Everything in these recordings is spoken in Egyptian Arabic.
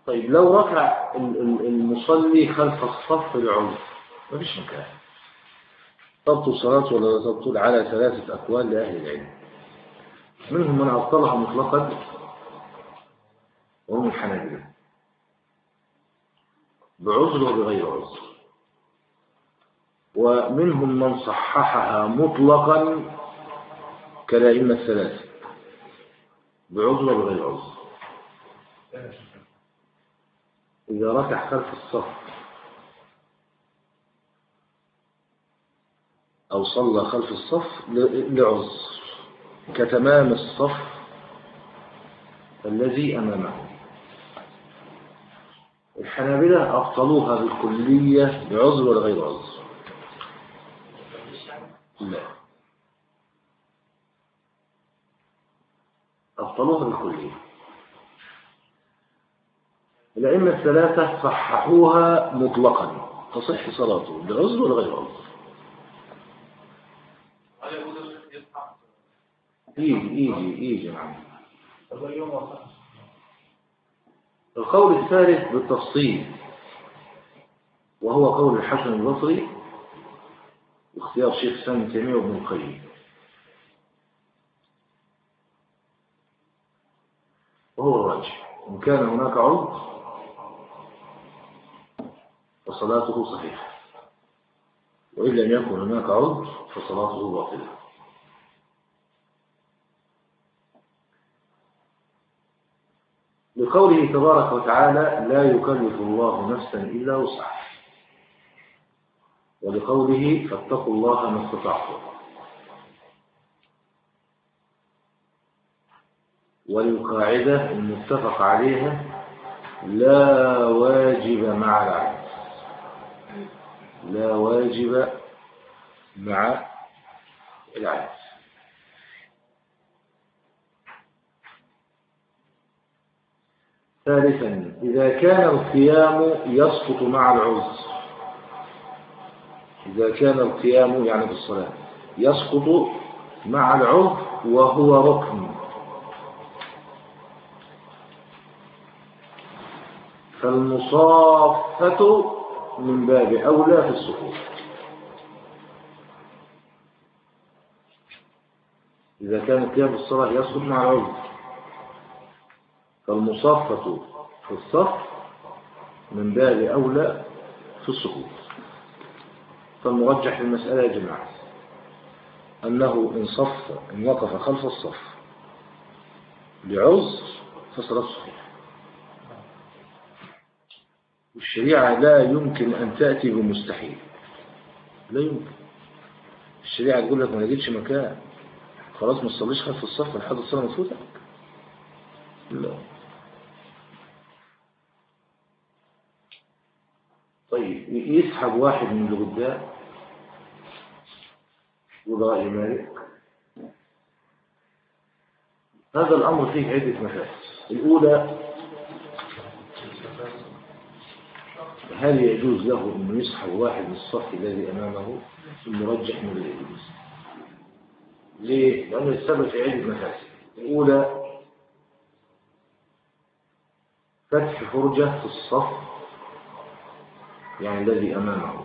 طيب لو ركع ال- ال- المصلي خلف الصف العذر مفيش مكان تبطل صلاة ولا لا تبطل على ثلاثة أقوال لأهل العلم منهم من أبطلها مطلقا وهم الحنابلة بعذر وبغير عذر ومنهم من صححها مطلقا كالأئمة الثلاثة بعذر وبغير عذر إذا ركع خلف الصف أو صلى خلف الصف ل- لعذر كتمام الصف الذي أمامه الحنابلة أبطلوها بالكلية بعذر ولا غير عذر لا أبطلوها بالكلية الأئمة الثلاثة صححوها مطلقا تصح صلاته بعذر ولا غير عذر هل يقول يصحى يجي يجي يجي نعم طب اليوم وصح القول الثالث بالتفصيل وهو قول الحسن البصري واختيار شيخ الإسلام ابن تيمية وابن القيم وهو الراجح إن كان هناك عرض فصلاته صحيحة وإن لم يكن هناك عرض فصلاته باطلة لقوله تبارك وتعالى لا يكلف الله نفسا إلا وسعها ولقوله فاتقوا الله ما استطعتم وللقاعدة المتفق عليها لا واجب مع العجز لا واجب مع العجز ثالثا إذا كان القيام يسقط مع العذر إذا كان القيام يعني بالصلاة يسقط مع العذر وهو ركن فالمصافة من باب أولى في السقوط إذا كان القيام بالصلاة يسقط مع العذر فالمصافة في الصف من باب أولى في السقوط فالمرجح للمسألة يا جماعة أنه إن صف إن وقف خلف الصف لعذر فصلاة صحيحة والشريعة لا يمكن أن تأتي بمستحيل لا يمكن الشريعة تقول لك ما لقيتش مكان خلاص ما تصليش خلف الصف لحد الصلاة ما تفوتك لا طيب يسحب واحد من اللي قدام وده رأي مالك هذا الأمر فيه عدة مفاسد الأولى هل يجوز له أن يسحب واحد من الصف الذي أمامه المرجح من الإبليس ليه؟ لأن السبب في عدة مفاسد الأولى فتح فرجة في الصف يعني الذي أمامه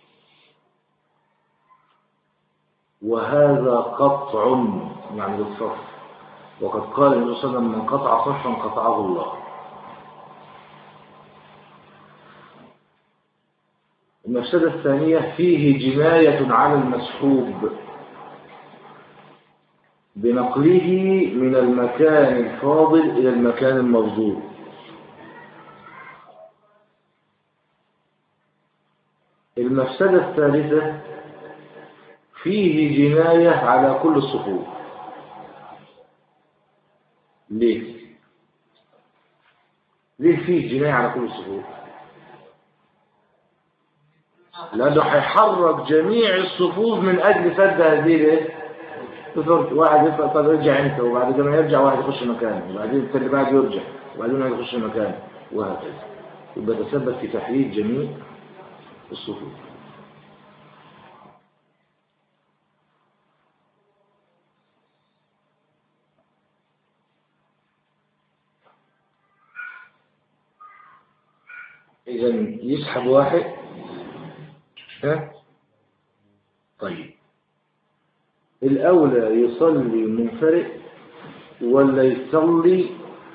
وهذا قطع يعني للصف وقد قال النبي صلى الله عليه وسلم من قطع صفا قطعه الله المفسدة الثانية فيه جناية على المسحوب بنقله من المكان الفاضل إلى المكان المفضول المفسدة الثالثة فيه جناية على كل الصفوف ليه؟ ليه فيه جناية على كل الصفوف؟ لأنه هيحرك جميع الصفوف من أجل سد هذه الايه؟ الفرق واحد يدفع طب يرجع انت وبعد كده يرجع واحد يخش مكانه وبعدين اللي بعد يرجع وبعدين واحد يخش مكانه وهكذا يبقى تسبب في تحريك جميع الصفوف إذا يسحب واحد ها طيب الأولى يصلي منفرد ولا يصلي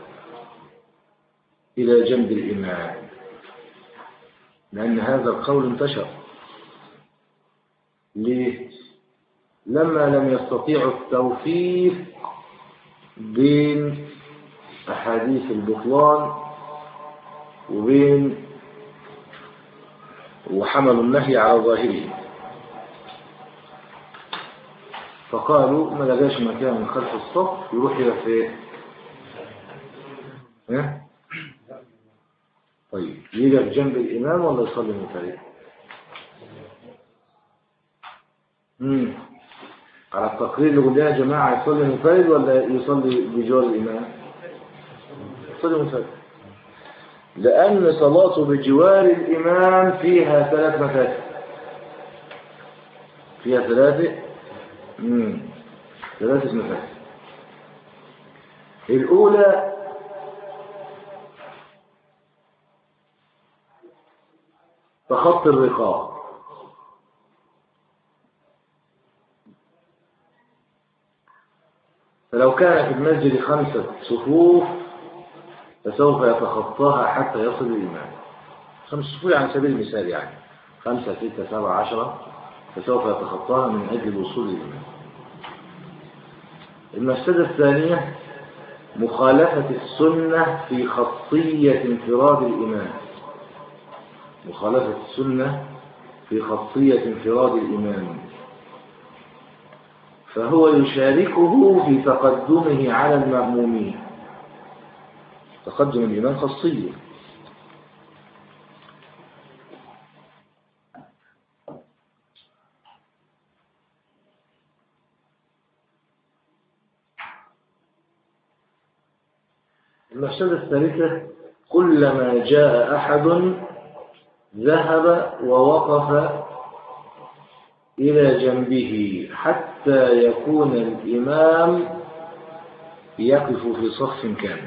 إلى جنب الإمام لأن هذا القول انتشر ليه؟ لما لم يستطيعوا التوفيق بين أحاديث البطلان وبين وحملوا النهي على ظاهره فقالوا ما لقاش مكان خلف الصف يروح إلى فين ها طيب يقف جنب الإمام ولا يصلي منفرد امم على التقرير اللي قلنا يا جماعة يصلي منفرد ولا يصلي بجوار الإمام يصلي منفرد لأن صلاته بجوار الإمام فيها ثلاث مفاسد فيها ثلاثة امم ثلاثة مفاسد الأولى تخطي الرقاب فلو كان في المسجد خمسة صفوف فسوف يتخطاها حتى يصل الإمام خمس صفوف على سبيل المثال يعني خمسة ستة سبعة عشرة فسوف يتخطاها من أجل الوصول للإمام المفسدة الثانية مخالفة السنة في خاصية انفراد الإمام مخالفة السنة في خاصية انفراد الإمام فهو يشاركه في تقدمه على المأمومين تقدم الإمام خاصية المفسدة الثالثة كلما جاء أحد ذهب ووقف إلى جنبه حتى يكون الإمام يقف في صف كامل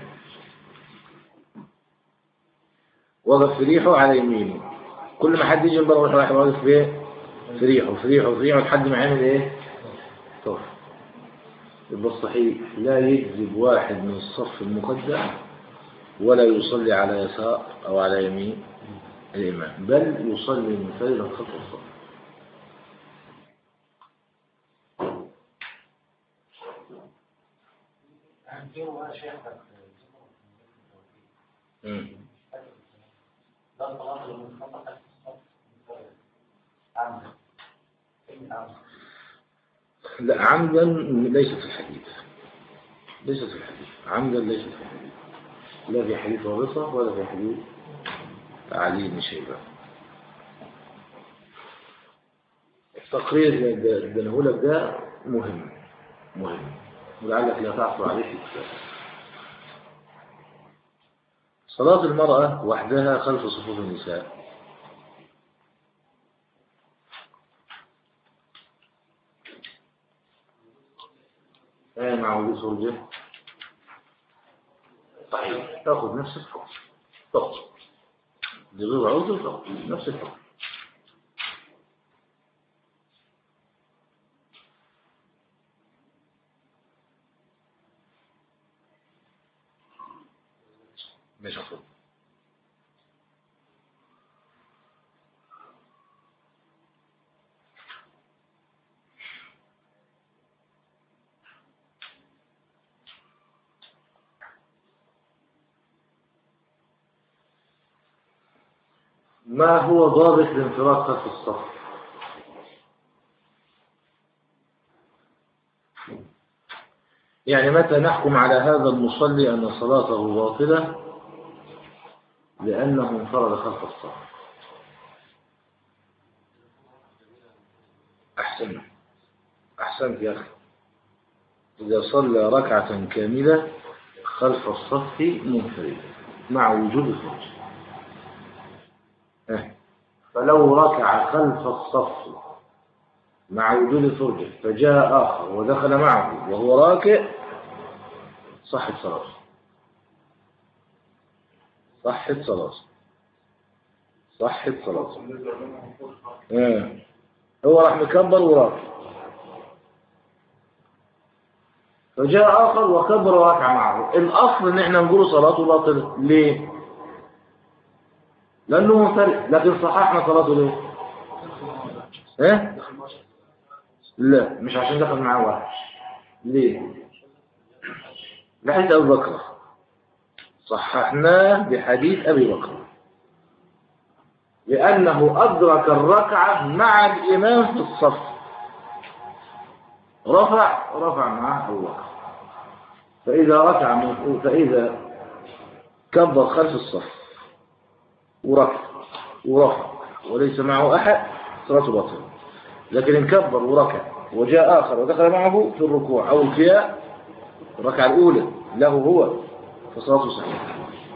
وقف في ريحه على يمينه كل ما حد يجي من بره راح واقف في في ريحه في ريحه في ريحه لحد ما يعمل ايه؟ طف يبقى الصحيح لا يجذب واحد من الصف المقدم ولا يصلي على يسار أو على يمين الإمام بل يصلي منفردا خلف الصف مم. لا عمدا ليست في الحديث ليست في الحديث عمدا ليست في الحديث لا في حديث ورصة ولا في حديث علي بن شيبة التقرير اللي اديناه لك ده مهم مهم ولعلك لا تعثر عليه في الكتاب صلاة المرأة وحدها خلف صفوف النساء ايه مع وجود زوجة صحيح تاخذ نفس الحكم فقط لغير عذر فقط نفس الحكم مش أخذ ما هو ضابط الانفراد خلف الصف يعني متى نحكم على هذا المصلي أن صلاته باطلة لأنه انفرد خلف الصف أحسن أحسنت يا أخي إذا صلى ركعة كاملة خلف الصف منفرد مع وجود الفرج فلو ركع خلف الصف مع وجود الفرجة فجاء آخر ودخل معه وهو راكع صحت صلاته صحت صلاته صحت صلاته آه. هو راح مكبر وراك فجاء آخر وكبر وركع معه الأصل إن إحنا نقول صلاته باطلة ليه؟ لأنه منفرد لكن صححنا صلاته ليه؟ إيه؟ لا مش عشان دخل معاه واحد ليه؟ لحديث أبي بكر صححناه بحديث أبي بكر لأنه أدرك الركعة مع الإمام في الصف رفع رفع معه أبو بكر فإذا ركع من فإذا كبر خلف الصف وركع ورفع وليس معه أحد صلاته باطلة لكن إن كبر وركع وجاء آخر ودخل معه في الركوع أو القيام الركعة الأولى له هو فصلاته صحيحة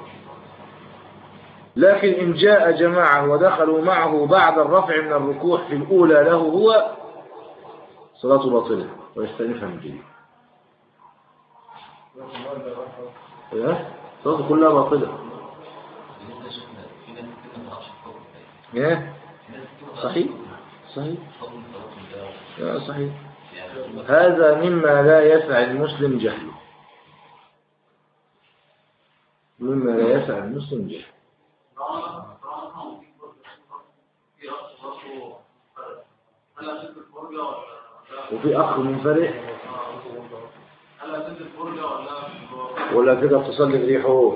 لكن إن جاء جماعة ودخلوا معه بعد الرفع من الركوع في الأولى له هو صلاته باطلة ويستأنفها من جديد إيه؟ صلاته كلها باطلة إيه؟ صحيح صحيح يا صحيح هذا مما لا يسع المسلم جهله مما لا يسع المسلم جهله وفي أخ منفرد ولا تقدر تصلي بريحه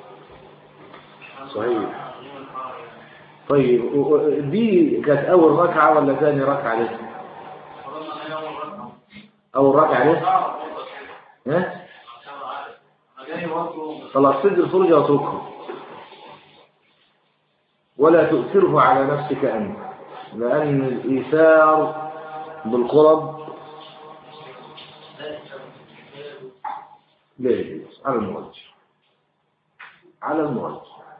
صحيح طيب دي كانت أول ركعة ولا ثاني ركعة لسه أول ركعة لسه ها خلاص سد الفرجة واتركه ولا تؤثره على نفسك أنت لأن الإيثار بالقرب لا يجوز على الموجه على الموجه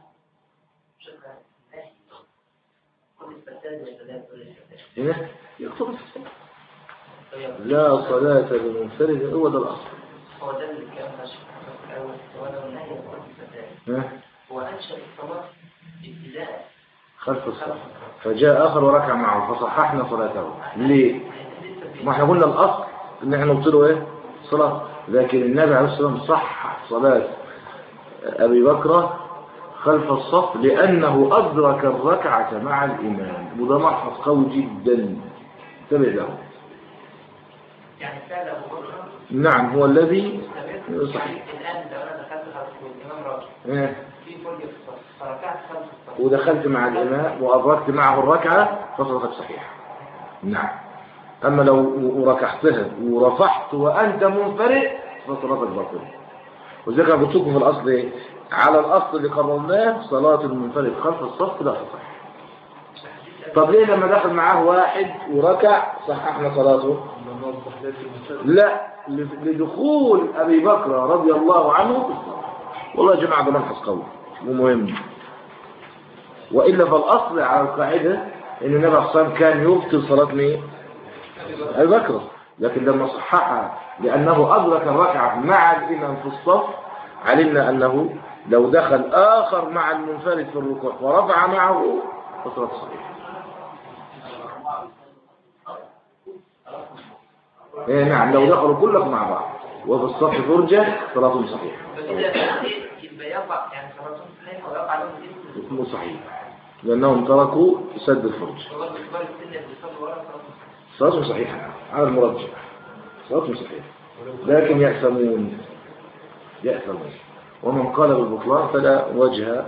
هنا يكتب الفساد لا صلاة للمنفرد هو ده الأصل هو ده اللي كان ماشي في الأول ولو النهي يقول الفتاة ها؟ هو أنشأ الصلاة ابتداء خلف الصلاة فجاء آخر وركع معه فصححنا صلاته ليه؟ ما احنا قلنا الأصل إن احنا نبطله إيه؟ صلاة لكن النبي عليه الصلاة والسلام صح صلاة أبي بكر خلف الصف لأنه أدرك الركعة مع الإمام وده ملحظ قوي جدا انتبه له يعني فعل أبو بكر نعم هو الذي مستمر صحيح الآن لو أنا دخلت خلف الإمام راكع إيه. في فرجة في الصف فركعت خلف الصف ودخلت مع الإمام وأدركت معه الركعة فصلتك صحيحة نعم أما لو ركعتها ورفعت وأنت منفرد فصلتك باطلة وذلك أنا قلت لكم في الأصل إيه؟ على الأصل اللي قررناه صلاة المنفرد خلف الصف لا تصح طب ليه لما دخل معاه واحد وركع صححنا صلاته لا لدخول أبي بكر رضي الله عنه في الصلاة والله يا جماعة ده ملحظ قوي ومهم وإلا فالأصل على القاعدة إن النبي عليه الصلاة والسلام كان يبطل صلاة مين؟ أبي بكر لكن لما صححها لأنه أدرك الركعة مع الإمام في الصف علمنا أنه لو دخل آخر مع المنفرد في الركوع ورفع معه فصلاة صحيحة إيه نعم لو دخلوا كلهم مع بعض وفي الصف فرجة صلاتهم صحيحة فإذا يبقى يقع يعني صلاتهم صحيحة ويقع لهم ذكر اسمه صحيح لأنهم تركوا سد الفرج والله كبار السن اللي بيصلوا ورا صلاتهم صحيحة صلاتهم صحيحة على المرجح صلاتهم صحيحة لكن يأثمون يأثمون ومن قال بالبطلان فلا وجه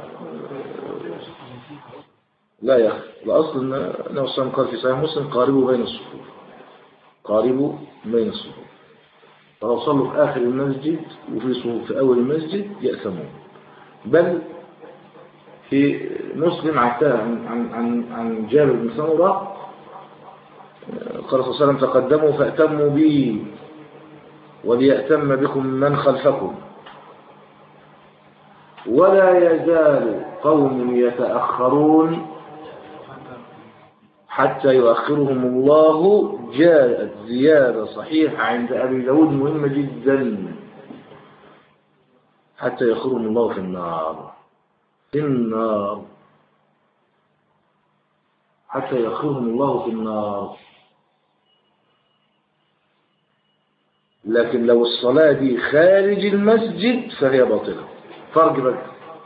لا يخفى الأصل أن النبي صلى الله عليه وسلم قال في صحيح مسلم قاربوا بين الصفوف قاربوا بين الصفوف فلو صلوا في آخر المسجد وفي صفوف في أول المسجد يأثمون بل في مسلم عن عن عن, عن جابر بن سمرة قال صلى الله عليه وسلم تقدموا فأتموا بي وليأتم بكم من خلفكم ولا يزال قوم يتأخرون حتى يؤخرهم الله جاءت زيادة صحيحة عند أبي داود مهمة جدا حتى يأخرهم الله في النار في النار حتى يخرهم الله في النار لكن لو الصلاة دي خارج المسجد فهي باطلة فرق بقى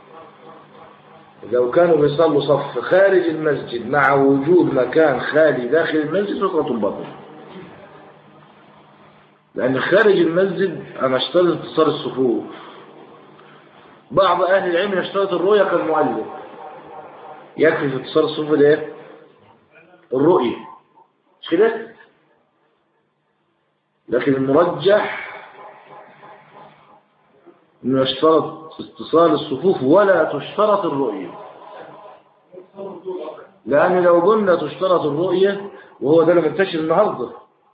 لو كانوا بيصلوا صف خارج المسجد مع وجود مكان خالي داخل المسجد فصلاة باطلة لأن خارج المسجد أنا اشترط اتصال الصفوف بعض أهل العلم يشترط الرؤية كالمؤلف يكفي في اتصال الصفوف الايه؟ الرؤية مش كده؟ لكن المرجح انه يشترط اتصال الصفوف ولا تشترط الرؤية لأن لو قلنا تشترط الرؤية وهو ده اللي منتشر النهارده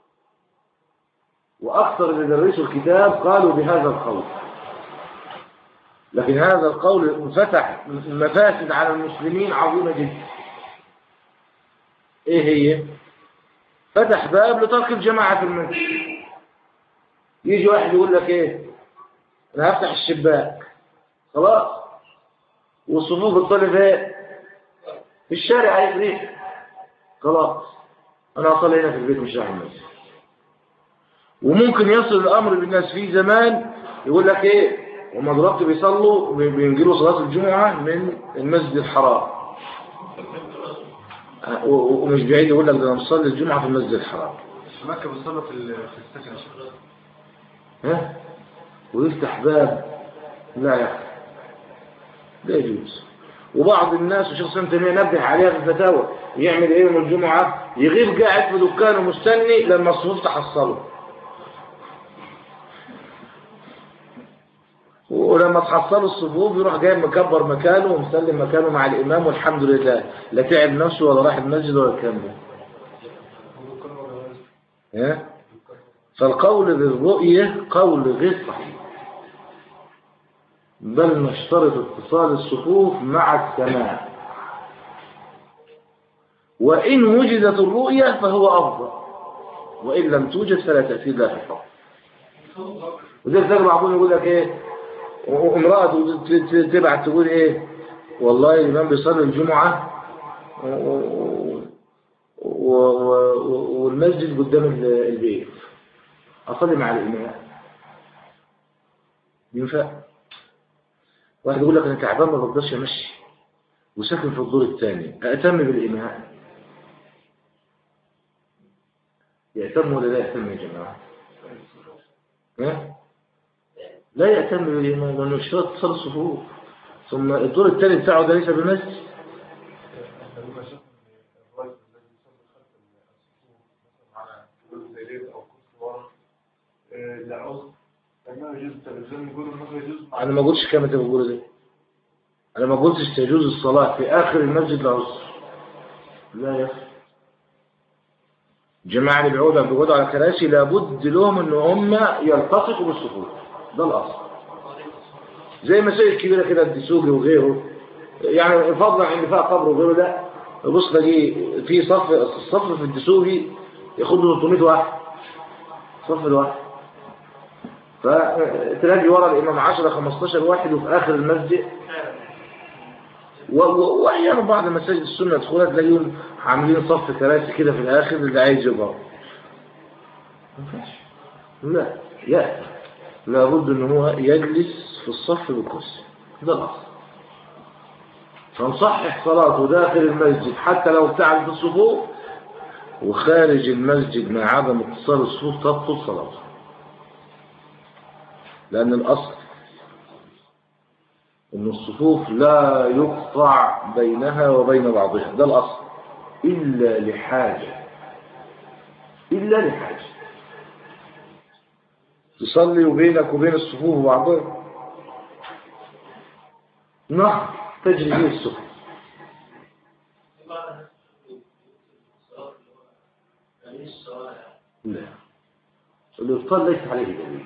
وأكثر اللي درسوا الكتاب قالوا بهذا القول لكن هذا القول فتح مفاسد على المسلمين عظيمة جدا ايه هي فتح باب لترك الجماعة في المسجد يجي واحد يقول لك ايه انا هفتح الشباك خلاص والصفوف بتطلع ايه في الشارع هيفريق خلاص انا هصلي هنا في البيت مش رايح المسجد وممكن يصل الامر بالناس في زمان يقول لك ايه وما دلوقتي بيصلوا بينجلوا صلاه الجمعه من المسجد الحرام ومش بعيد يقول لك ده انا مصلي الجمعه في المسجد الحرام في مكة بيصلوا في ال- في السكن يا شيخ. ها ويفتح باب لا يفتح لا يجوز وبعض الناس وشيخ سنة تيمية نبه عليها في الفتاوى يعمل ايه يوم الجمعة يغيب قاعد في دكانه مستني لما الصفوف تحصله ولما تحصلوا الصفوف يروح جاي مكبر مكانه ومسلم مكانه مع الإمام والحمد لله لا تعب نفسه ولا راح المسجد ولا الكلام ده ها؟ فالقول بالرؤية قول غير صحيح بل نشترط اتصال الصفوف مع السماع وإن وجدت الرؤية فهو أفضل وإن لم توجد فلا تأثير لها في الحكم وده تلاقي بعضهم يقول لك إيه وامرأة ت- ت- تبعت تقول إيه والله الإمام بيصلي الجمعة و- و- و- و- والمسجد قدام ال- البيت أصلي مع الإمام ينفع واحد يقول لك أنا تعبان ما بقدرش أمشي وساكن في الدور الثاني أأتم بالإمام يأتم ولا لا يأتم يا جماعة ها؟ لا يأتم بالإمام لأنه اشترط اتصال الصفوف ثم الدور الثاني بتاعه ده ليس بمسجد تقريبا شيخ إن الراجل الذي يصلي خلف الصفوف مثلا على كرسي زي ديت او كرسي ورا آه، لعذر فما يجوز التلفزيون يقولوا انه يجوز مع أنا ما قلتش كما تقول ده أنا ما قلتش تجوز الصلاة في آخر المسجد لعذر لا يا أخي جماعة اللي بيقعدوا بيقعدوا على كراسي لابد لهم ان هم يلتصقوا بالصفوف ده الاصل زي مسائل كبيره كده الدسوقي وغيره يعني فضلا عن فيها قبر وغيره لا بص تلاقي في صف الصف في الدسوقي ياخد له 300 واحد صف الواحد فتلاقي ورا الامام 10 15 واحد وفي اخر المسجد و- و- واحيانا بعض مساجد السنه تدخلها تلاقيهم عاملين صف كراسي كده في الاخر اللي عايز يقعد ما ينفعش. لا يأتي لابد ان هو يجلس في الصف بالكرسي ده الاصل فنصحح صلاته داخل المسجد حتى لو ابتعد في الصفوف وخارج المسجد مع عدم اتصال الصفوف تبطل صلاته لأن الأصل أن الصفوف لا يقطع بينها وبين بعضها ده الأصل إلا لحاجة إلا لحاجة تصلي وبينك وبين الصفوف بعضها نهر تجري فيه الصفوف لا الإبطال ليس عليه دليل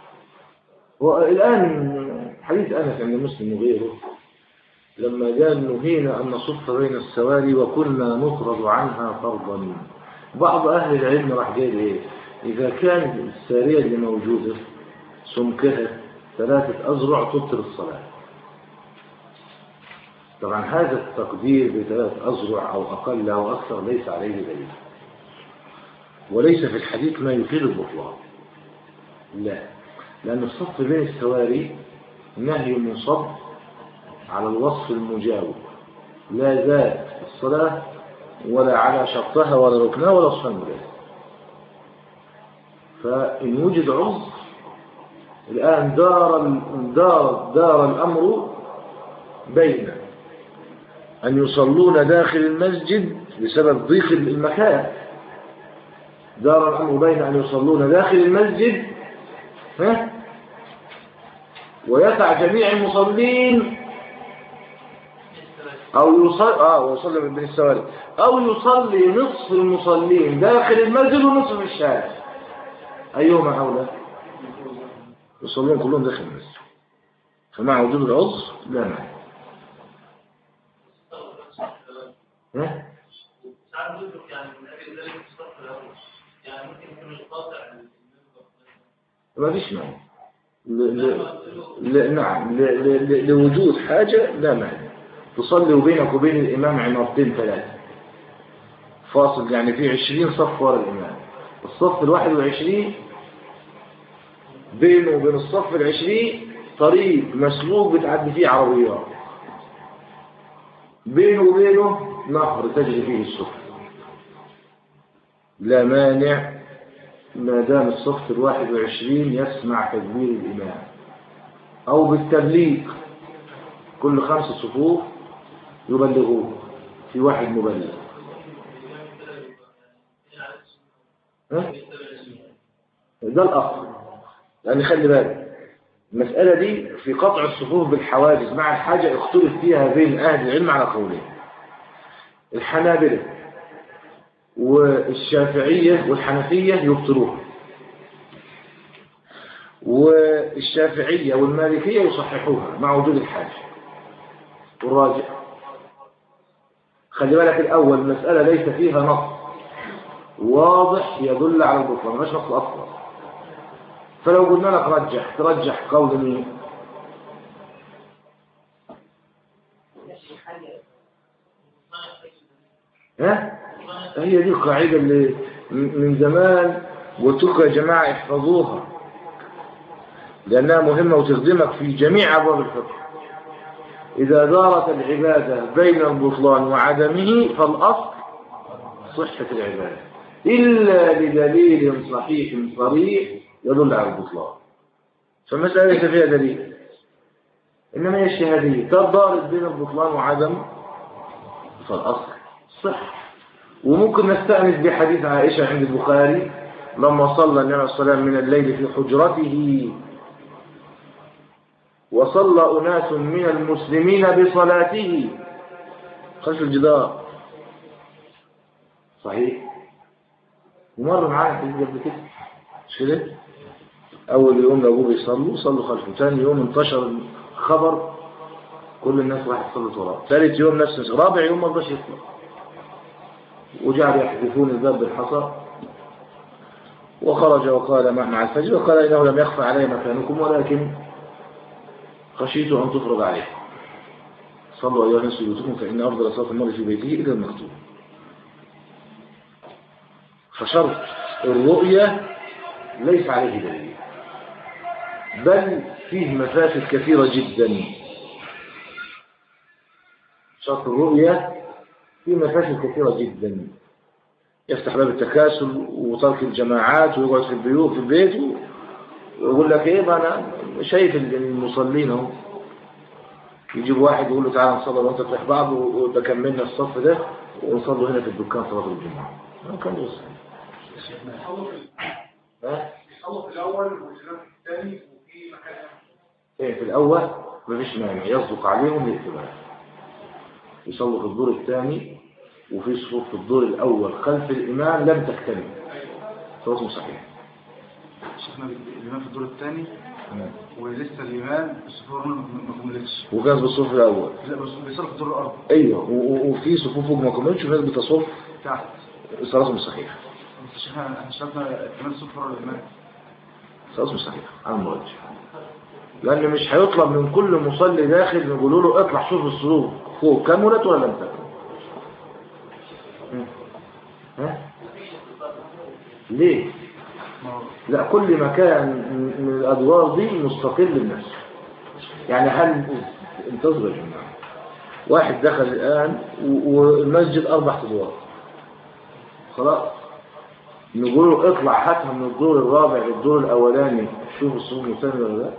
والآن حديث أنس عند مسلم وغيره لما قال نهينا أن نصف بين السواري وكنا نطرد عنها فرضا بعض أهل العلم راح قال إيه إذا كانت السارية اللي موجودة سمكها ثلاثة أزرع تبطل الصلاة طبعا هذا التقدير بثلاث أذرع أو أقل أو أكثر ليس عليه دليل وليس في الحديث ما يفيد البطلان لا لأن الصف بين السواري نهي منصب على الوصف المجاور لا ذات الصلاة ولا على شرطها ولا ركنها ولا وصف المجاور فإن وجد عذر الآن دار ال- دار دار الأمر بين أن يصلون داخل المسجد بسبب ضيق المكان دار الأمر بين أن يصلون داخل المسجد ها ويسع جميع المصلين أو يصلي آه ويصلي من بين السواري أو يصلي نصف المصلين داخل المسجد ونصف في الشارع أيهما أولى؟ يصلون كلهم داخل المسجد فمع وجود العذر لا مانع ها؟ ساعات بيدرك يعني من اجل ذلك في الصف الاول يعني ممكن يكون القاطع ما فيش مانع ل- ل- ل- نعم ل- ل- ل- لوجود حاجة لا مانع تصلي وبينك وبين الإمام عمارتين ثلاثة فاصل يعني في عشرين صف ورا الإمام الصف الواحد وعشرين بينه وبين الصف العشرين طريق مسلوك بتعدي فيه عربيات بينه وبينه نهر تجري فيه السفن لا مانع ما دام الصف الواحد وعشرين يسمع تكبير الإمام أو بالتبليغ كل خمس صفوف يبلغوه في واحد مبلغ ها؟ ده الأصل لأن خلي بالك المسألة دي في قطع الصفوف بالحواجز مع الحاجة اختلف فيها بين أهل العلم على قولين الحنابلة والشافعية والحنفية يبطلوها والشافعية والمالكية يصححوها مع وجود الحاجة والراجع خلي بالك الأول المسألة ليس فيها نص واضح يدل على البطلان مش نص أصلا فلو قلنا لك رجح ترجح قول مين ها هي دي القاعدة اللي من زمان قلت لكم يا جماعة احفظوها لأنها مهمة وتخدمك في جميع أبواب الفقه إذا دارت العبادة بين البطلان وعدمه فالأصل صحة العبادة إلا بدليل صحيح صريح يدل على البطلان فالمسألة ليس فيها دليل إنما هي الشهادية تدارت بين البطلان وعدم فالأصل صح وممكن نستأنس بحديث عائشة عند البخاري لما صلى النبي عليه الصلاة والسلام من الليل في حجرته وصلى أناس من المسلمين بصلاته خلف الجدار صحيح ومر معانا حديث قبل كده مش كده أول يوم لو بيصلوا صلوا خلفه ثاني يوم انتشر الخبر كل الناس راح تصلي وراه ثالث يوم نفس الشيء رابع يوم ما رضاش يطلع وجعل يحذفون الباب بالحصى وخرج وقال مع مع الفجر وقال إنه لم يخفى علي مكانكم ولكن خشيت أن تفرض عليه صلوا أيها الناس في بيوتكم فإن أفضل صلاة المرء في بيته إلى المكتوب فشرط الرؤية ليس عليه دليل بل فيه مفاسد كثيرة جدا شرط الرؤية فيه مفاسد كثيرة جدا يفتح باب التكاسل وترك الجماعات ويقعد في البيوت في البيت ويقول لك ايه ما انا شايف المصلين اهو يجيب واحد يقول له تعالى نصلي وانت تروح بعض وده كملنا الصف ده ونصلوا هنا في الدكان صلاه الجمعه ما كان يوصل ها يصلوا في الأول والإمام في الثاني وفي مكان ايه في الاول مفيش مانع يصدق عليهم الاهتمام يصلوا في الدور الثاني وفي صفوف في الدور الاول خلف الامام لم تكتمل صوته صحيح شفنا الإمام في الدور الثاني ولسه الإمام الصفور ما ما كملتش وكان بالصف الاول لا بس بيصير في الدور الأرض ايوه و- و- وفي صفوف فوق ما كملتش وناس بتصف تحت صلاتهم صحيح بس شفنا احنا شفنا كمان الصفر الإمام صلاتهم صحيح على المرجح لأن مش هيطلب من كل مصلي داخل نقول له اطلع شوف الصفوف فوق كملت ولا لم تكمل ها؟ ليه؟ ما هو لا كل مكان من الأدوار دي مستقل بنفسه يعني هل انتظر يا جماعة واحد دخل الآن و- والمسجد أربع أدوار خلاص نقول له اطلع هاتها من الدور الرابع للدور الأولاني شوف الصوم مسلم ولا لا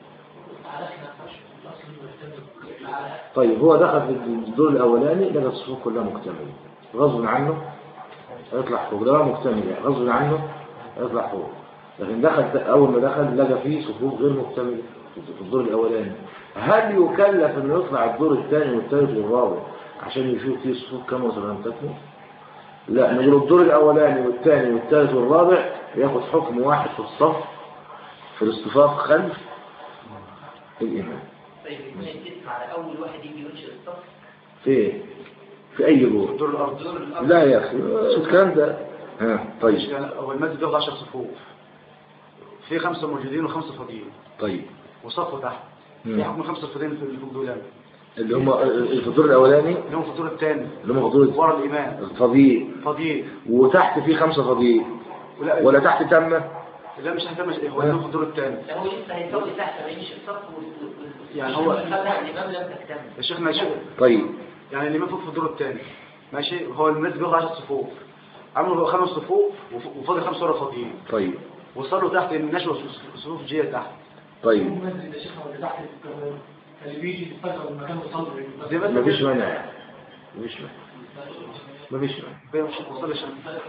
طيب هو دخل في الدور الأولاني لقى الصفوف كلها مكتملة غصب عنه يطلع فوق ده مكتملة غصب عنه يطلع فوق لكن دخل أول ما دخل لقى فيه صفوف غير مكتملة في الدور الأولاني هل يكلف إنه يطلع الدور الثاني والثالث والرابع عشان يشوف فيه صفوف كم ولا لم تكمل؟ لا نقول الدور الأولاني والثاني والثالث والرابع ياخد حكم واحد في الصف في الاصطفاف خلف الإمام طيب الاثنين يتقسم على اول واحد يجي ينشئ الصف في في أي دور الدور الأرض دور الارض لا يا أخي الكلام ده ها طيب يعني هو المسجد بياخد 10 صفوف في خمسة موجودين وخمسة فاضيين طيب وصف تحت مم. في حكم خمسة فاضيين في الدولان اللي هم في الدور الأولاني اللي هم في الدور الثاني اللي هم في الدور ورا الإمام الفضيل فاضيين وتحت في خمسة فضيل ولا ولا تحت تامة لا مش هنكمل هو اللي هم في الدور الثاني ده هو لسه هيسوي تحت ما ينشئ الصف وال- وال- يعني هو- خدها الامام لم تكتمل يا شيخ ماشي طيب يعني الإمام فوق في الدور الثاني ماشي هو المسجد بياخد 10 صفوف عملوا خمس صفوف وف- وفاضل خمسة ورا فاضيين طيب وصلوا تحت النشوة صفوف جيه تحت طيب المسجد يا شيخ هو اللي تحت اللي بيجي يتفرغ المكان وصلي زي ما مفيش مانع يعني مفيش مانع مفيش مانع بيمشي وصل الشمس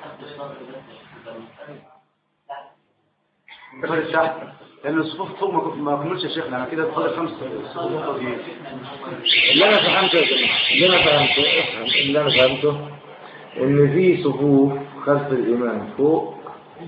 دخل تحت لأن الصفوف فوق ما كنت- ما كملش يا شيخنا أنا كده فاضل خمس صفوف فاضيين اللي انا فهمته اللي انا فهمته افهم اللي انا فهمته ان في صفوف خلف الامام فوق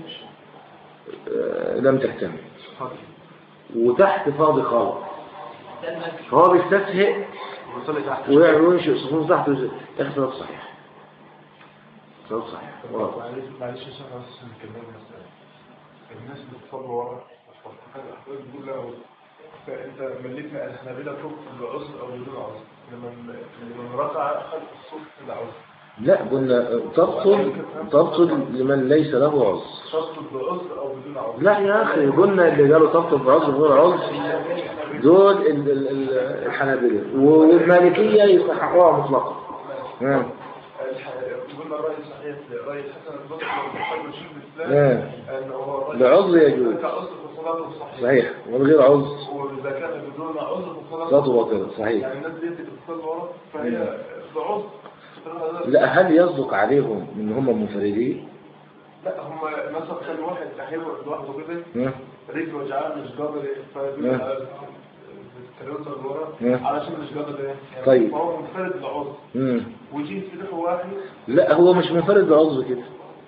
آه، لم تكتمل فاضي. وتحت فاضي خالص ده المسجد فهو بيستسهل وصل تحت ويعمل وينشئ صفوف تحت وينشئ. يا اخي صلاة صحيح صلاة صحيح واضح. معلش معلش عشان بس نكمل المسألة الناس بتصلي ورا الأحوال بتقول لا فأنت مليتنا الحنابلة فوق بعذر أو بدون عذر لمن لمن ركع خلف الصف في العذر لا قلنا تبطل تبطل لمن ليس له عذر تبطل بعذر أو بدون عذر لا يا اخي قلنا اللي قالوا تبطل بعذر غير عذر دول ال- ال- ال- الحنابلة والمالكية يصححوها مطلقا ها. الح- قلنا الرأي الصحيح رأي الحسن البصري لو دخل شيخ الإسلام آه. أن هو الرأي بعذر يجوز. كعذر في صلاته صحيح صحيح والغير عذر وإذا كان بدون عذر في صلاته صلاته باطلة صحيح يعني الناس دي اللي بتصلي ورا فهي بعذر لا هل يصدق عليهم ان هم منفردين لا هم مثلا كان واحد تحيوه لوحده كده ها؟ رجله وجعان مش قادر فيدل نعم. على الكريوسة اللي ورا نعم. علشان مش قادر يعني طيب. فهو منفرد العذر مم. ويجي يسلخ واحد لا هو مش منفرد بعذر كده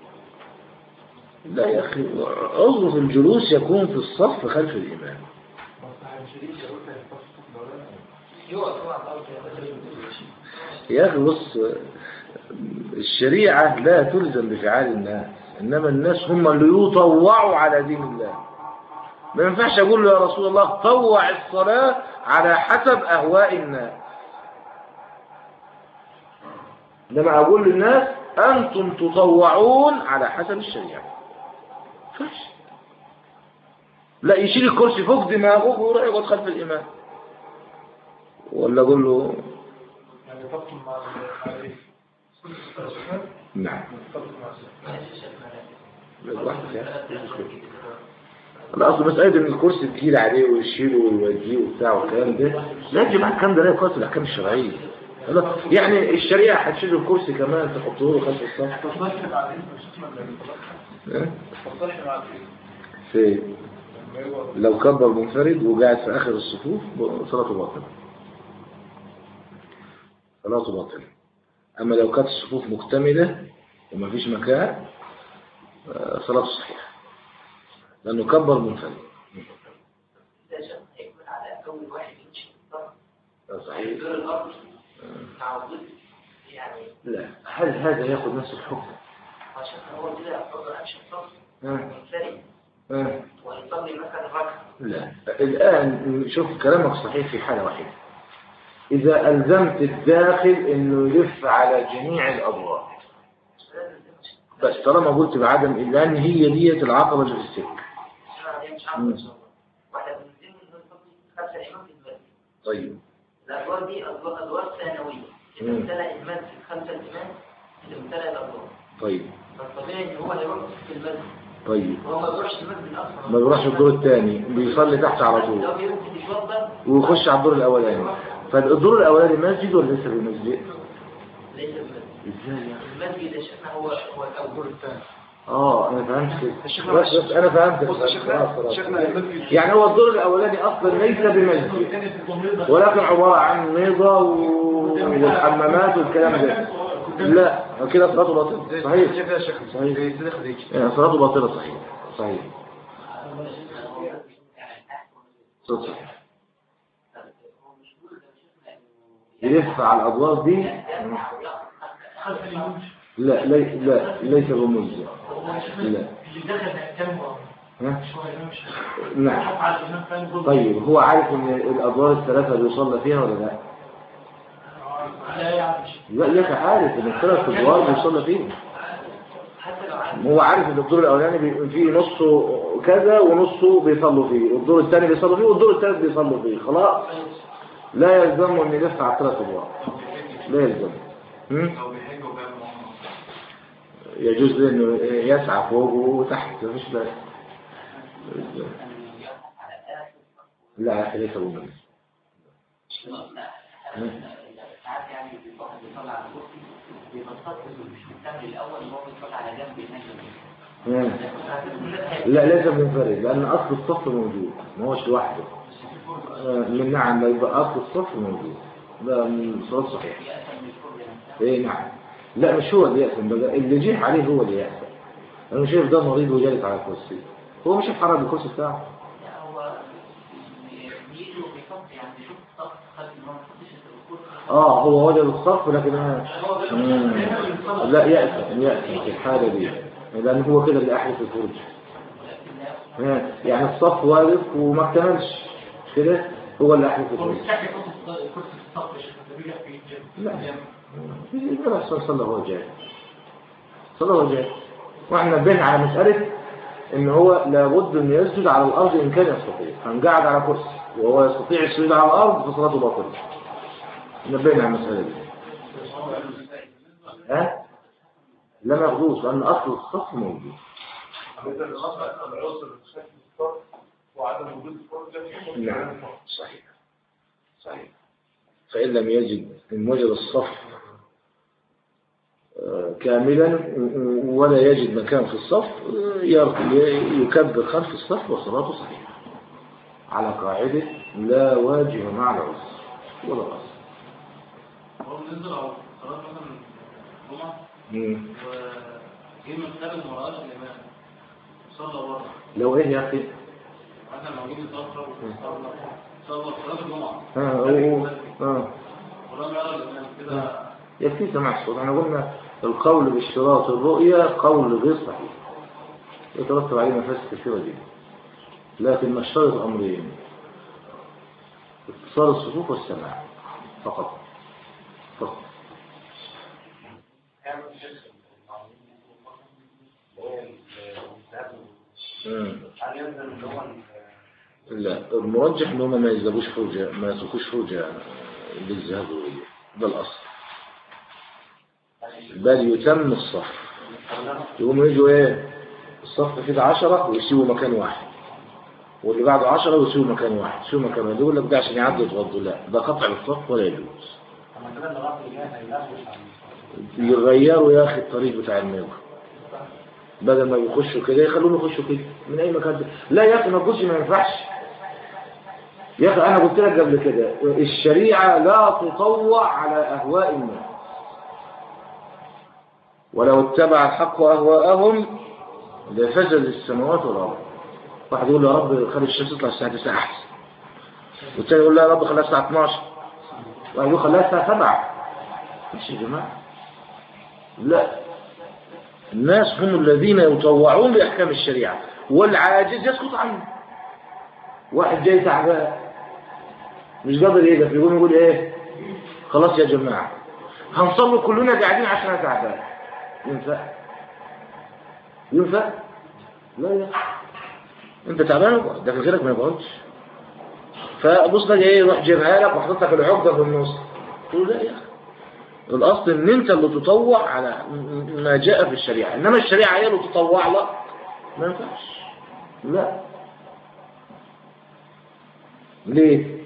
لا يا اخي عذر في الجلوس يكون في الصف خلف الامام مصلحة شريك يقول لك يتصف الدولة يقف هو على الارض يا باشا. يا اخي بص الشريعة لا تلزم بفعال الناس انما الناس هم اللي يطوعوا على دين الله ما ينفعش اقول له يا رسول الله طوع الصلاة على حسب اهواء الناس انما اقول للناس انتم تطوعون على حسب الشريعة ما ينفعش. لا يشيل الكرسي فوق دماغه ويروح يقعد خلف الامام ولا اقول له يعني تبطل مع مع ايه؟ نعم تبطل مع السنة. ماشي يا شيخنا. لوحدك يعني مش مشكلة. انا اصل مسألة ان الكرسي تقيل عليه ويشيله ويوديه وبتاع والكلام ده لا يا جماعة الكلام ده لا يقاس الاحكام الشرعية خلاص؟ يعني الشريعة هتشيل الكرسي كمان تحطه له خلف الصف تصحي مع الاسم يا شيخنا ولا لا؟ ها؟ تصحي مع الاسم في لما هو لو كبر منفرد وقاعد في اخر الصفوف صلاته باطلة صلاته باطلة اما لو كانت الصفوف مكتملة ومفيش مكان آه، صلاته صحيحة لانه كبر منفرد ده يا شيخنا هيكون على اول واحد يمشي الصف آه، صحيح دور الارض مع وجود يعني لا هل هذا ياخذ نفس الحكم عشان هو كده يعتبر امشي الصف ها؟ منفرد آه. ويصلي مثلا ركعة لا الآن شوف كلامك صحيح في حالة واحدة إذا ألزمت الداخل إنه يلف على جميع الأبواب بس طالما قلت بعدم لأن هي ديت العقبة اللي في السكة احنا مش عارف ان شاء الله واحنا بننزل نصلي خمسة الإمام في المسجد طيب الأدوار دي أدوار أدوار ثانوية إذا مم. امتلأ المسجد خمسة الإمام إذا امتلأ الأدوار طيب فالطبيعي إن هو هيروح في المسجد طيب هو ما بيروحش المسجد أصلا ما بيروحش الدور الثاني بيصلي تحت على طول لو بيروح يتوضأ ويخش على الدور الأولاني فالدور الأولاني مسجد ولا لسه في المسجد؟ ليس المسجد ازاي يعني؟ المسجد يا شيخنا هو هو الأول الدور الثاني اه انا فهمت كده. الشيخنا بس بس انا فهمت بص يا شيخنا شيخنا المسجد يعني هو الدور الاولاني اصلا ليس بمسجد ولكن عبارة عن ميضة و- والحمامات والكلام ده لا كده صلاته باطلة صحيح كيف يا شيخنا صحيح. زي صديق ديك يعني صلاته باطلة صحيح صحيح صوت صحيح يلف على الأدوار دي لا لي لا ليس بمجزئ لا اللي دخل كام ها؟ شوية مش نعم حط على الإمام فاهم جزء طيب هو عارف ان الادوار الثلاثه بيصلى فيها ولا لا لا يعرف لا لك عارف ان الثلاث ادوار بيصلى فيها حتى لو عارف هو عارف ان الدور الاولاني بي- فيه نصه كذا ونصه بيصلوا فيه والدور الثاني بيصلوا فيه والدور الثالث بيصلوا فيه خلاص لا يلزمه ان يلف على الثلاث ادوار لا يلزمه هم؟ لو بيحج وبيعمل عمره يجوز له انه يسعى فوق وتحت مفيش لا لا يا اخي ليس بمجلس ساعات يعني بيصلي بيصلي على كرسي بيبقى الصف مش مكتمل الأول إن هو بيصلي على جنب هناك مم. لا لازم منفرد لأن أصل الصف موجود ما هوش لوحده آه، من نعم ما يبقى أصل الصف موجود ده من صلاة صحيح إيه نعم لا مش هو اللي يأثم بقى اللي جه عليه هو اللي يأثم أنا شايف ده مريض وجالس على الكرسي هو مش يتحرك الكرسي بتاعه هو بيجي وبيصف يعني بيشوف الصف خلف إن هو ما يصليش الكرسي اه هو وجد الصف لكن أنا مم. لا يأثم يأثم في الحالة دي لأن هو كده اللي أحدث الفرج ها، يعني الصف واقف وما اكتملش مش كده هو اللي أحدث هو الفرج بيستحكي كرسي كرسي الصف يا شيخ ده بيجي في الجيم لا يبقى الرسول صلى الله عليه وسلم صلى الله عليه وسلم واحنا نبهنا على مسألة ان هو لابد ان يسجد على الارض ان كان يستطيع فانقعد على كرسي وهو يستطيع السجود على الارض فصلاته باطلة نبهنا على المسألة دي ها لا ما ياخدوش لان اصل الصف موجود إذا الأصل العنصر بشكل الصف وعدم وجود الفرجة نعم صحيح صحيح فإن لم يجد إن وجد الصف آه، كاملا و- ولا يجد مكان في الصف آه، ير- ي- يكبر خلف الصف وصلاته صحيحة على قاعدة لا واجب مع العذر ولا أصل هو بينزل على صلاة مثلا الجمعة مم. وجه من خارج ما رآش الإمام صلى بره لو إيه يا أخي مثلا لو جه متأخر وصلى صلى صلاة الجمعة آه هو آه ولم يرى الإمام كده يكفي سماع الصوت احنا قلنا القول باشتراط الرؤية قول غير صحيح يترتب عليه مفاسد كثيرة جدا لكن نشترط أمرين اتصال الصفوف والسماع فقط فقط مم. لا المرجح ان هم ما يذهبوش فرجة ما يتركوش فرجة بالذهاب والرجوع ده الأصل بل يتم الصف يقوموا يجوا ايه الصف كده عشرة ويسيبوا مكان واحد واللي بعده عشرة ويسيبوا مكان واحد يسيبوا مكان واحد يقول لك ده عشان يعدوا يتغضوا لا ده قطع الصف ولا يجوز يغيروا يا اخي الطريق بتاع الميضة بدل ما بيخشوا كده يخلوهم يخشوا كده من اي مكان ده. لا يا اخي ما تقولش ما ينفعش يا اخي انا قلت لك قبل كده الشريعه لا تطوع على اهواء الناس ولو اتبع الحق اهواءهم لفسد السماوات والارض واحد يقول له يا رب خلي الشمس تطلع الساعه 9 احسن والثاني يقول له يا رب خليها الساعه 12 واحد يقول خليها الساعه 7 مش يا جماعه لا الناس هم الذين يطوعون بأحكام الشريعة والعاجز يسقط عنه واحد جاي تعبان مش قادر يقف يقوم يقول ايه خلاص يا جماعة هنصلي كلنا قاعدين عشان أنا تعبان ينفع ينفع لا يا انت تعبان اقعد، ده غيرك ما يقعدش فبص بقى ايه يروح جايبها لك وحاطط لك العقده في النص تقول لا يا اخي الاصل ان انت اللي تطوع على ما جاء في الشريعه انما الشريعه هي اللي تطوع لك ما ينفعش لا ليه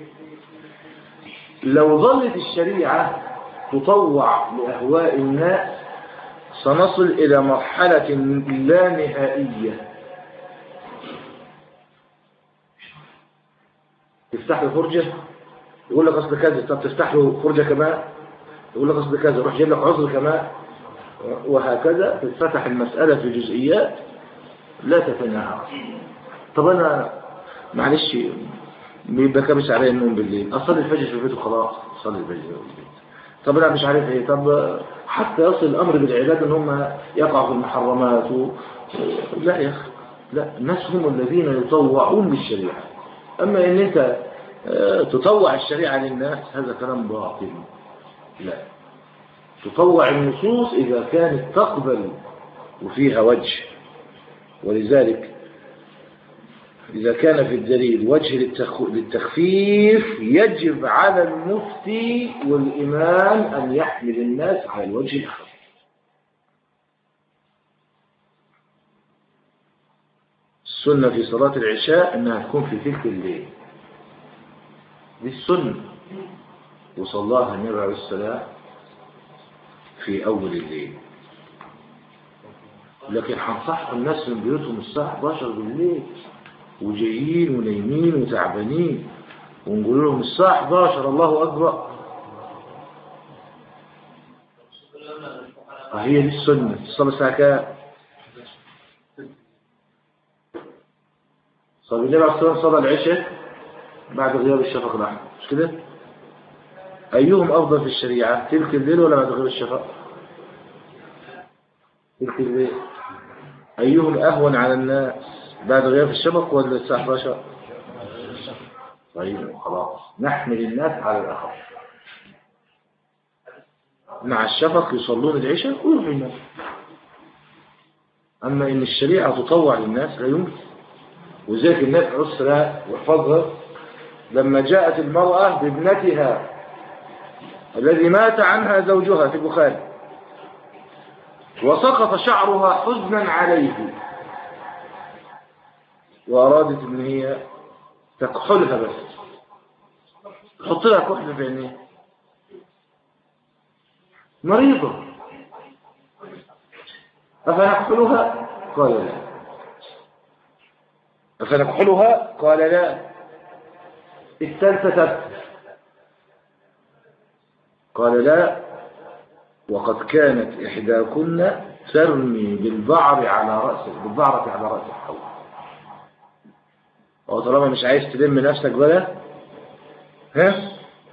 لو ظلت الشريعه تطوع لاهواء الناس سنصل الى مرحله لا نهائيه تفتح له فرجة يقول لك أصل كذا طب تفتح له فرجة كمان يقول لك أصل كذا روح جايب لك عذر كمان وهكذا تتفتح المسألة في جزئيات لا تتناهى طب أنا معلش بيبقى كابس عليا النوم بالليل أصلي الفجر في البيت وخلاص أصلي الفجر في البيت طب أنا مش عارف إيه طب حتى يصل الأمر بالعباد إن هم يقعوا في المحرمات و... لا يا أخي لا الناس هم الذين يطوعون بالشريعة أما إن أنت آه، تطوع الشريعة للناس هذا كلام باطل لا تطوع النصوص إذا كانت تقبل وفيها وجه ولذلك إذا كان في الدليل وجه للتخ- للتخفيف يجب على المفتي والإمام أن يحمل الناس على الوجه الأخف السنة في صلاة العشاء أنها تكون في تلك الليل دي السنة وصلاها النبي عليه السلام في أول الليل لكن هنصح الناس من بيوتهم الساعة 11 بالليل وجايين ونايمين وتعبانين ونقول لهم الساعة 11 الله أكبر فهي دي السنة الصلاة الساعة كام؟ صلى النبي عليه الصلاة والسلام صلى العشاء بعد غياب الشفق الأحمر مش كده؟ أيهم أفضل في الشريعة تلك الليل ولا بعد غياب الشفق؟ تلك الليل أيهم أهون على الناس بعد غياب الشفق ولا الساعة 11 طيب خلاص نحمل الناس على الأخف مع الشفق يصلون العشاء ويروحوا الناس أما إن الشريعة تطوع للناس لا يمكن وذلك الناس عسرة واحفظها لما جاءت المرأة بابنتها الذي مات عنها زوجها في البخاري وسقط شعرها حزنا عليه وأرادت إن هي تكحلها بس تحط لها كحل في عينيها مريضة أفنكحلها قال لا أفنكحلها قال لا الثالثة تبكي قال لا وقد كانت إحداكن ترمي بالبعر على رأسه بالبعرة على رأس الحوض وطالما مش عايز تلم نفسك بقى ها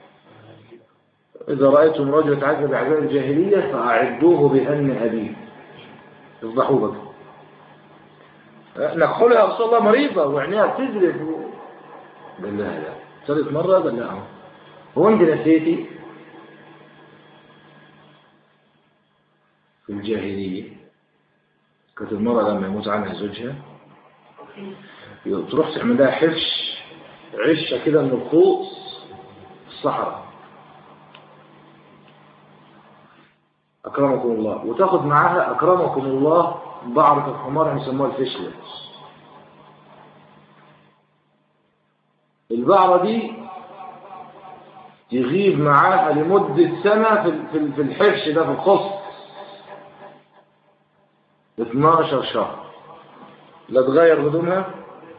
إذا رأيتم رجل يتعذب بعذاب الجاهلية فأعدوه بأن أبيه يفضحوه بقى نكحلها رسول الله مريضة وعينيها بتزرف قال لا لا ثالث مرة قال لا أهو. هو أنت نسيتي في الجاهلية كانت المرأة لما يموت عنها زوجها تروح تعمل لها حفش عشة كده من الخوص في الصحراء أكرمكم الله وتاخد معاها أكرمكم الله بعرة الحمار يسموها الفشلة البعرة دي تغيب معاها لمدة سنة في في- في الحفش ده في الخص 12 شهر لا تغير هدومها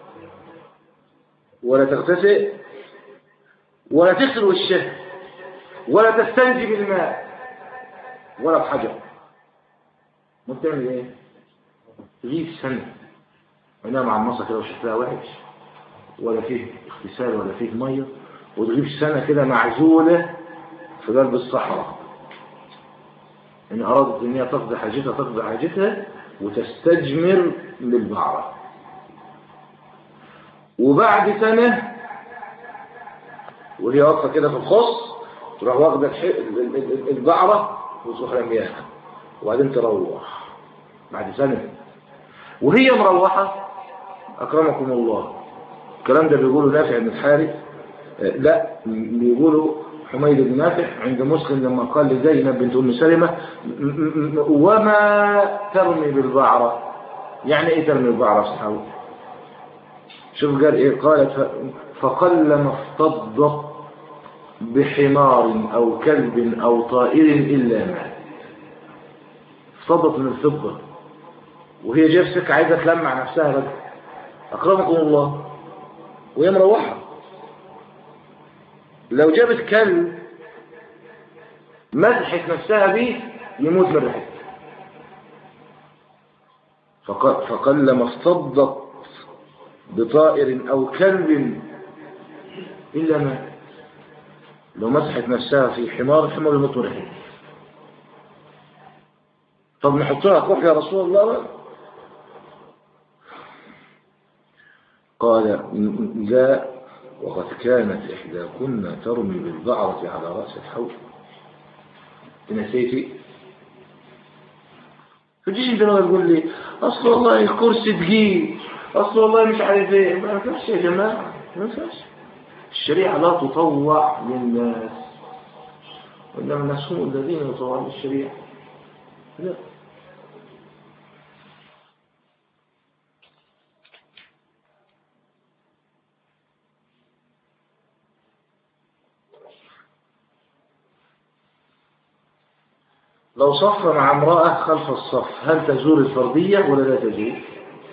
ولا تغتسل ولا تغسل وشها ولا تستنجي بالماء ولا بحجر ما بتعمل ايه تغيب سنة عينها مع المصة كده وشكلها وحش ولا فيه اغتسال ولا فيه مية وتغيب سنة كده معزولة في قلب الصحراء إن أرادت إن هي تقضي حاجتها تقضي حاجتها وتستجمر للبعرة وبعد سنة وهي واقفة كده في الخص تروح واخدة الح- ال- ال- ال- البعرة وتروح رمياها وبعدين تروح بعد سنة وهي مروحة أكرمكم الله الكلام ده بيقوله نافع بن الحارث آه، لا بيقوله حميد بن نافع عند مسلم لما قال لزينب بنت أم سلمة م- م- م- وما ترمي بالبعرة يعني ايه ترمي بالبعرة صحابه شوف قال ايه قالت ف- فقلما افتضت بحمار او كلب او طائر الا مات افتضت من الفضة وهي جايه في سكه عايزه تلمع نفسها بقى اكرمكم الله وهي مروحه لو جابت كلب مسحت نفسها بيه يموت من ريحته فق- فقلما افتضت بطائر أو كلب إلا ما لو مسحت نفسها في حمار الحمار يموت من ريحته طب نحط لها كحل يا رسول الله بقى. قال م- لا وقد كانت إحداكن ترمي بالبعرة على رأس الحوض نسيتي فتجيش انت لما تقول لي اصل والله الكرسي تقيل اصل والله مش عارف ايه ما ينفعش يا جماعه ما ينفعش الشريعه لا تطوع للناس وانما الناس هم الذين يطوعون الشريعه لا لو صف مع امرأة خلف الصف هل تزول الفردية ولا لا تزول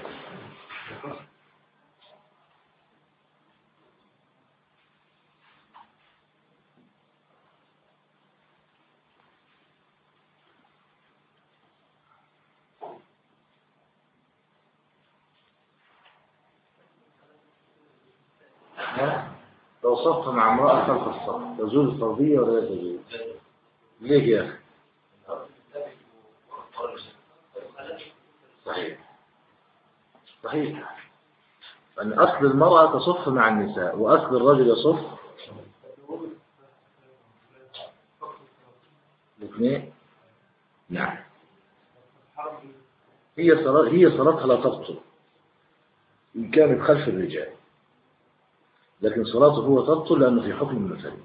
ها؟ لو صف مع امرأة خلف الصف تزول الفردية ولا لا تزول ليه يا أخي صحيح صحيح أن أصل المرأة تصف مع النساء وأصل الرجل يصف الاثنين نعم هي صلاة هي صلاتها لا تبطل إن كانت خلف الرجال لكن صلاته هو تبطل لأنه في حكم المثل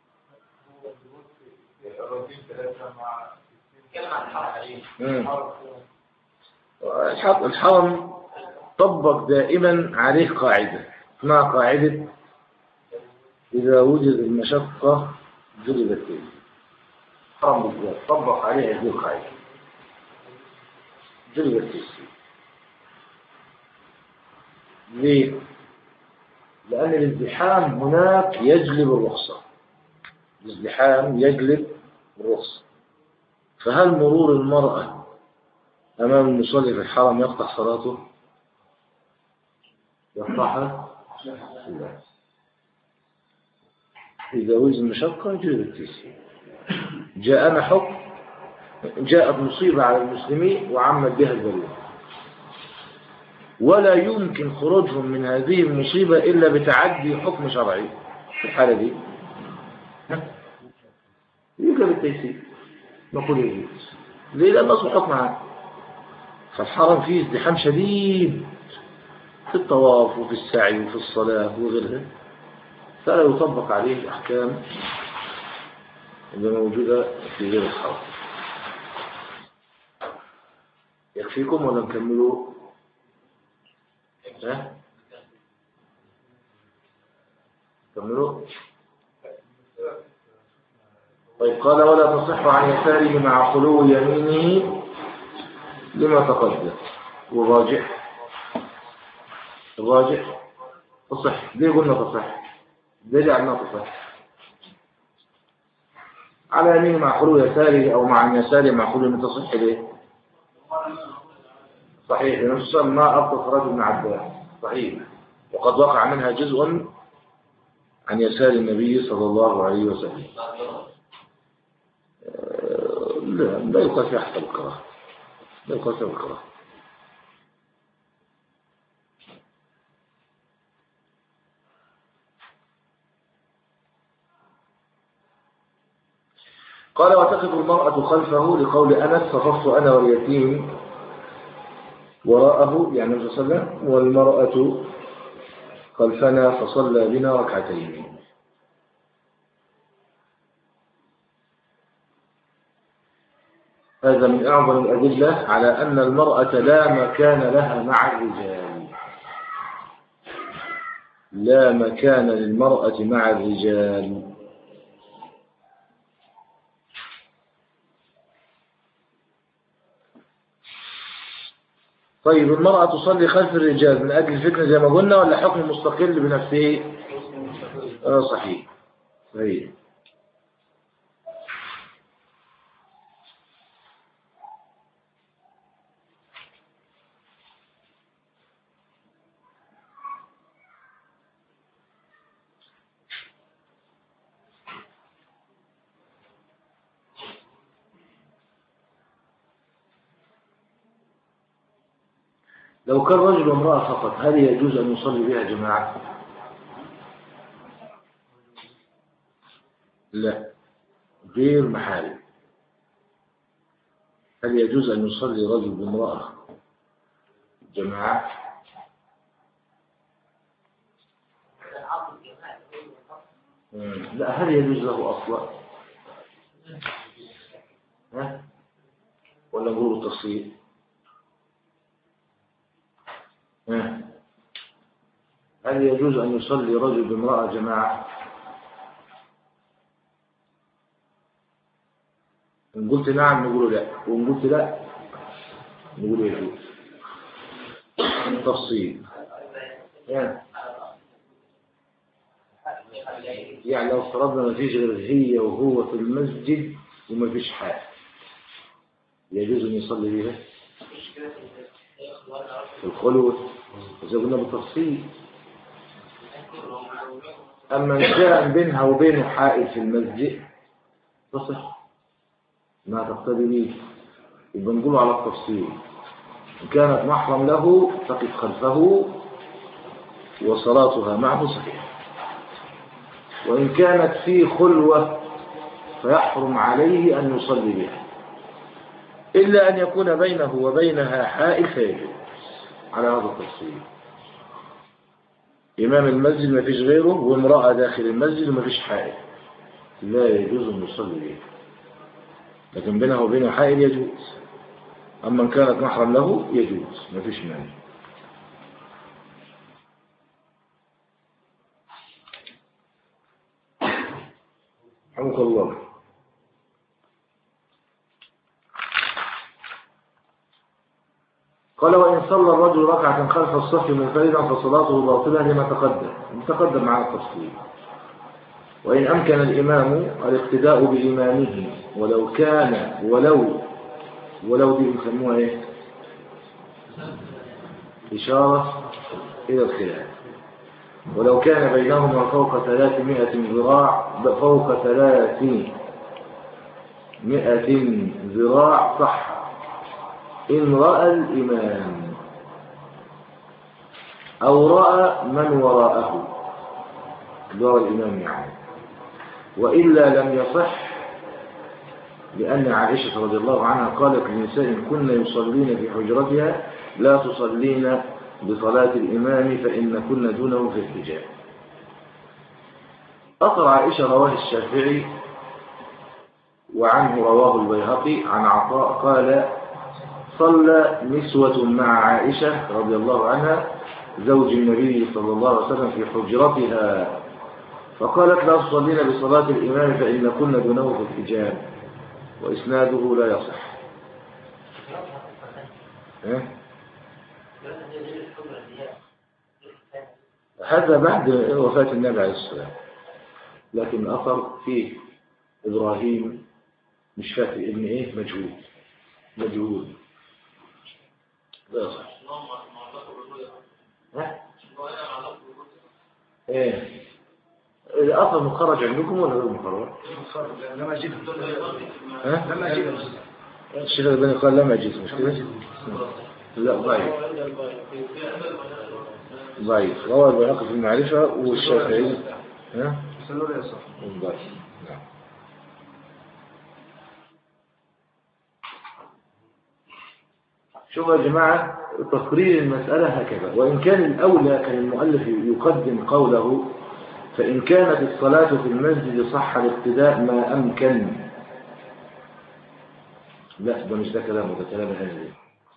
الراجل ثلاثة مع كلام عن الحركة مم. الح- الحرم طبق دائما عليه قاعدة اسمها قاعدة إذا وجد المشقة جلبت التيسير الحرم بالذات طبق عليه هذه القاعدة جلبت التيسير ليه؟ لأن الازدحام هناك يجلب الرخصة الازدحام يجلب الرخصة فهل مرور المرأة أمام المصلي في الحرم يقطع صلاته يقطعها لا إذا وجد المشقة يجري التيسير جاءنا حكم جاءت مصيبة على المسلمين وعمت بها البلوى ولا يمكن خروجهم من هذه المصيبة إلا بتعدي حكم شرعي في الحالة دي ها؟ يجري التيسير نقول إيه ليه لأن أصبح حكم عام فالحرم فيه ازدحام شديد في الطواف وفي السعي وفي الصلاة وغيرها فلا يطبق عليه الأحكام اللي موجودة في غير الحرم يكفيكم ولا نكملوا ها كملوا طيب قال ولا تصح عن يساره مع خلو يمينه لما تقدم وراجع الراجع تصح ليه قلنا تصح ليه جعلنا تصح على يمين مع خلو يساره او مع يساره مع خلو يمين تصح ليه صحيح نفس ما أبطل صلاة ابن عباس صحيح وقد وقع منها جزء عن يسار النبي صلى الله عليه وسلم آه، لا لا يقال في أحد الكراهة لا يقال في الكراهة تقف المرأة خلفه لقول أنس صففت أنا واليتيم وراءه يعني النبي صلى الله عليه وسلم والمرأة خلفنا فصلى بنا ركعتين هذا من أعظم الأدلة على أن المرأة لا مكان لها مع الرجال لا مكان للمرأة مع الرجال طيب المرأة تصلي خلف الرجال من أجل الفتنة زي ما قلنا ولا حكم مستقل بنفسه آه صحيح صحيح لو كان رجل وامرأة فقط هل يجوز أن يصلي بها جماعة لا غير محارم هل يجوز أن يصلي رجل بامرأة جماعة مم. لا هل يجوز له أصلا ها ولا نقول التفصيل ها؟ هل يجوز أن يصلي رجل بامرأة جماعة إن قلت نعم نقول لا وإن قلت لا نقول يجوز تفصيل ها؟ يعني لو افترضنا ما فيش غير هي وهو في المسجد وما فيش حاجة يجوز أن يصلي بها في الخلوة إذا قلنا بالتفصيل أما إن كان بينها وبينه حائل في المسجد تصح ما تقتضي به يبقى نقول على التفصيل إن كانت محرم له تقف خلفه وصلاتها معه صحيحة وإن كانت في خلوة فيحرم عليه أن يصلي بها إلا أن يكون بينه وبينها حائل فيجوز على هذا التفصيل إمام المسجد ما فيش غيره وامرأة داخل المسجد وما فيش حائل لا يجوز أن يصلي بها لكن بينها وبينه حائل يجوز أما إن كانت محرم له يجوز ما فيش مانع حمك الله قال وإن صلى الرجل ركعة خلف الصف منفردا فصلاته باطلة لما تقدم تقدم مع التفصيل وإن أمكن الإمام الاقتداء بإمامه ولو كان ولو ولو دي بيسموها إيه؟ إشارة إلى الخلاف ولو كان بينهما فوق ثلاثمائة ذراع فوق ثلاثمائة ذراع صح إن رأى الإمام أو رأى من وراءه وراء الإمام يعني وإلا لم يصح لأن عائشة رضي الله عنها قالت للنساء كن يصلين في حجرتها لا تصلين بصلاة الإمام فإن كن دونه في الحجاب أثر عائشة رواه الشافعي وعنه رواه البيهقي عن عطاء قال صلى نسوة مع عائشة رضي الله عنها زوج النبي صلى الله عليه وسلم في حجرتها فقالت لا تصلين بصلاة الإمام فإن كن دونه في الحجاب وإسناده لا يصح إيه؟ هذا بعد وفاة النبي عليه السلام لكن الأثر فيه إبراهيم مش فاكر ابن إيه مجهول مجهول لا يصح ها؟ ايه الأثر مخرج عندكم ولا غير مخرج؟ لما جيت ها؟ لما جيت الشيخ الباني قال لما جيت مش كده؟ لا ضعيف ضعيف روى البيهقي في المعرفة والشافعي ها؟ سنور يا صاحبي ضعيف نعم شوفوا يا جماعة تقرير المسألة هكذا وإن كان الأولى كان المؤلف يقدم قوله فإن كانت الصلاة في المسجد صح الاقتداء ما أمكن لا ده مش ده كلامه ده كلام الهزلي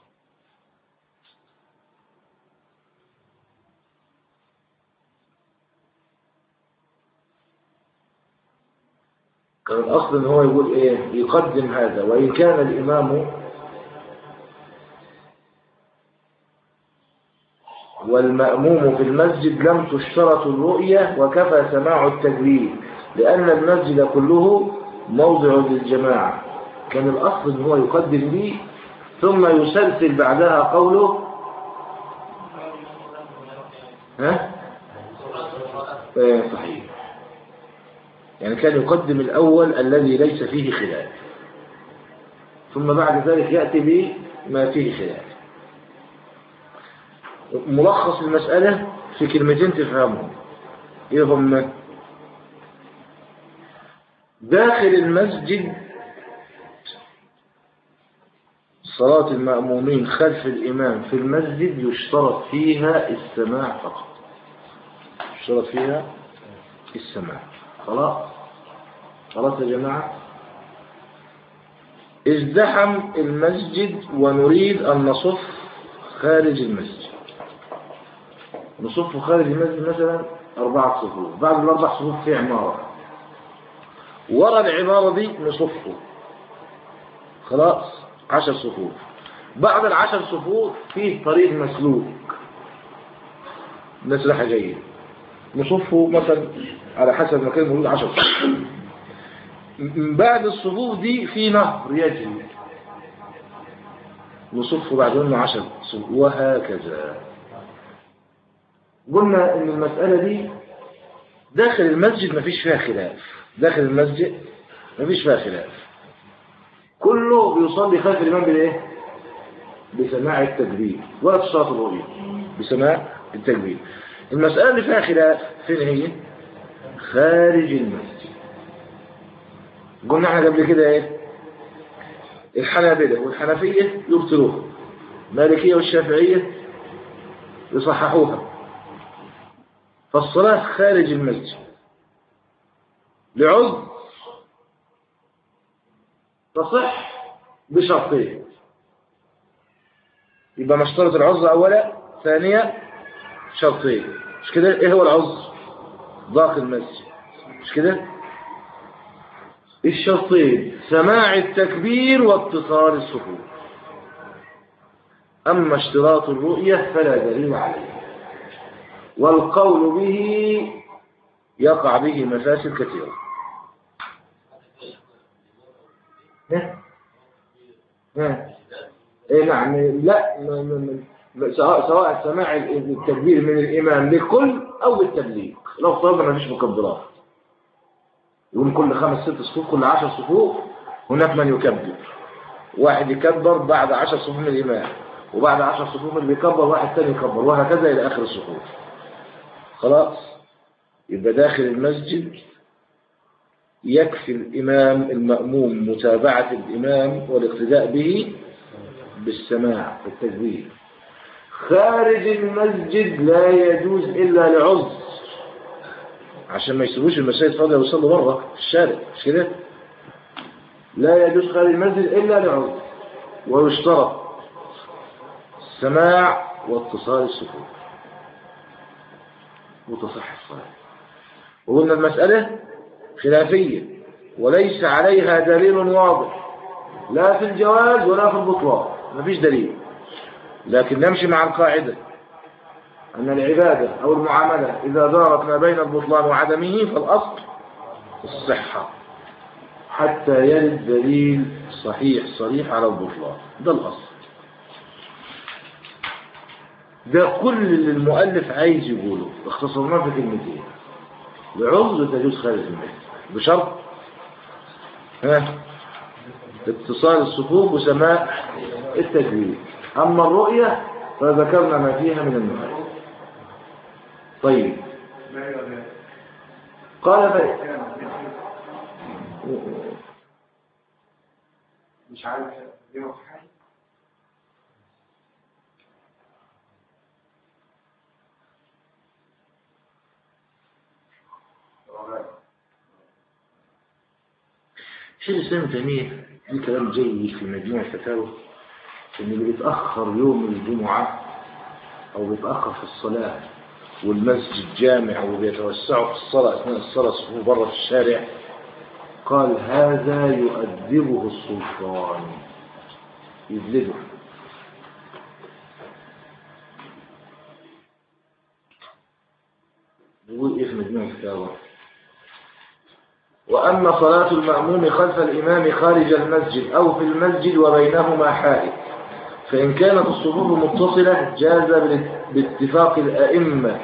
كان الأصل إن هو يقول إيه يقدم هذا وإن كان الإمام والمأموم في المسجد لم تشترط الرؤية وكفى سماع التجويد لأن المسجد كله موضع للجماعة كان الأصل إن هو يقدم لي ثم يسلسل بعدها قوله ها؟ آه، صحيح يعني كان يقدم الأول الذي ليس فيه خلاف ثم بعد ذلك يأتي بما فيه خلاف ملخص المسألة في كلمتين تفهمهم إيه هم داخل المسجد صلاة المأمومين خلف الإمام في المسجد يشترط فيها السماع فقط يشترط فيها السماع خلاص خلاص يا جماعة ازدحم المسجد ونريد أن نصف خارج المسجد نصف خارج المسجد مثلا أربعة صفوف بعد الأربع صفوف في عمارة ورا العمارة دي نصفه خلاص عشر صفوف بعد العشر صفوف فيه طريق مسلوك الناس رايحة جاية نصفه مثلا على حسب ما كان موجود عشر صفوف من بعد الصفوف دي في نهر يجري نصفه بعد منه عشر صفوف وهكذا قلنا ان المسألة دي داخل المسجد مفيش فيها خلاف داخل المسجد مفيش فيها خلاف كله بيصلي خلف الإمام بالإيه؟ بسماع التكبير ولا تشترط الرؤية بسماع التكبير المسألة اللي فيها خلاف فين هي؟ خارج المسجد قلنا احنا قبل كده ايه؟ الحنابلة والحنفية يبطلوها المالكية والشافعية يصححوها فالصلاة خارج المسجد لعذر تصح بشرطين يبقى نشترط العذر أولا ثانيا شرطين مش كده ايه هو العذر ضاق المسجد مش كده الشرطين سماع التكبير واتصال الصفوف أما اشتراط الرؤية فلا دليل عليه والقول به يقع به مفاسد كثيرة ها؟ ها؟ ايه نعم لا م- م- م- سواء سواء سماع التكبير من الإمام للكل أو بالتبليغ لو افترضنا ما فيش مكبرات يقول كل خمس ست صفوف كل عشر صفوف هناك من يكبر واحد يكبر بعد عشر صفوف من الإمام وبعد عشر صفوف اللي يكبر واحد تاني يكبر وهكذا إلى آخر الصفوف خلاص يبقى داخل المسجد يكفي الإمام المأموم متابعة الإمام والاقتداء به بالسماع والتكبير خارج المسجد لا يجوز إلا لعذر عشان ما يسيبوش المساجد فاضية ويصلوا بره في الشارع مش كده لا يجوز خارج المسجد إلا لعذر ويشترط السماع واتصال الصفوف وتصح الصلاة وقلنا المسألة خلافية وليس عليها دليل واضح لا في الجواز ولا في البطلان مفيش دليل لكن نمشي مع القاعدة أن العبادة أو المعاملة إذا دارت ما بين البطلان وعدمه فالأصل الصحة حتى يرد دليل صحيح صريح على البطلان ده الأصل ده كل اللي المؤلف عايز يقوله اختصرناه في كلمتين بعذر تجوز خارج المسجد بشرط ها اتصال الصفوف وسماع التكبير أما الرؤية فذكرنا ما فيها من النهاية طيب قال ف... مش عارف يروح حاجة شيخ الإسلام ابن تيمية دي كلام جيد في مجموع الفتاوى إن اللي بيتأخر يوم الجمعة أو بيتأخر في الصلاة والمسجد جامع وبيتوسعوا في الصلاة أثناء الصلاة صفوف بره في الشارع قال هذا يؤدبه السلطان يجلده يقول إيه في مجموع الفتاوى وأما صلاة المأموم خلف الإمام خارج المسجد أو في المسجد وبينهما حائط فإن كانت الصفوف متصلة جاز بالات- باتفاق الأئمة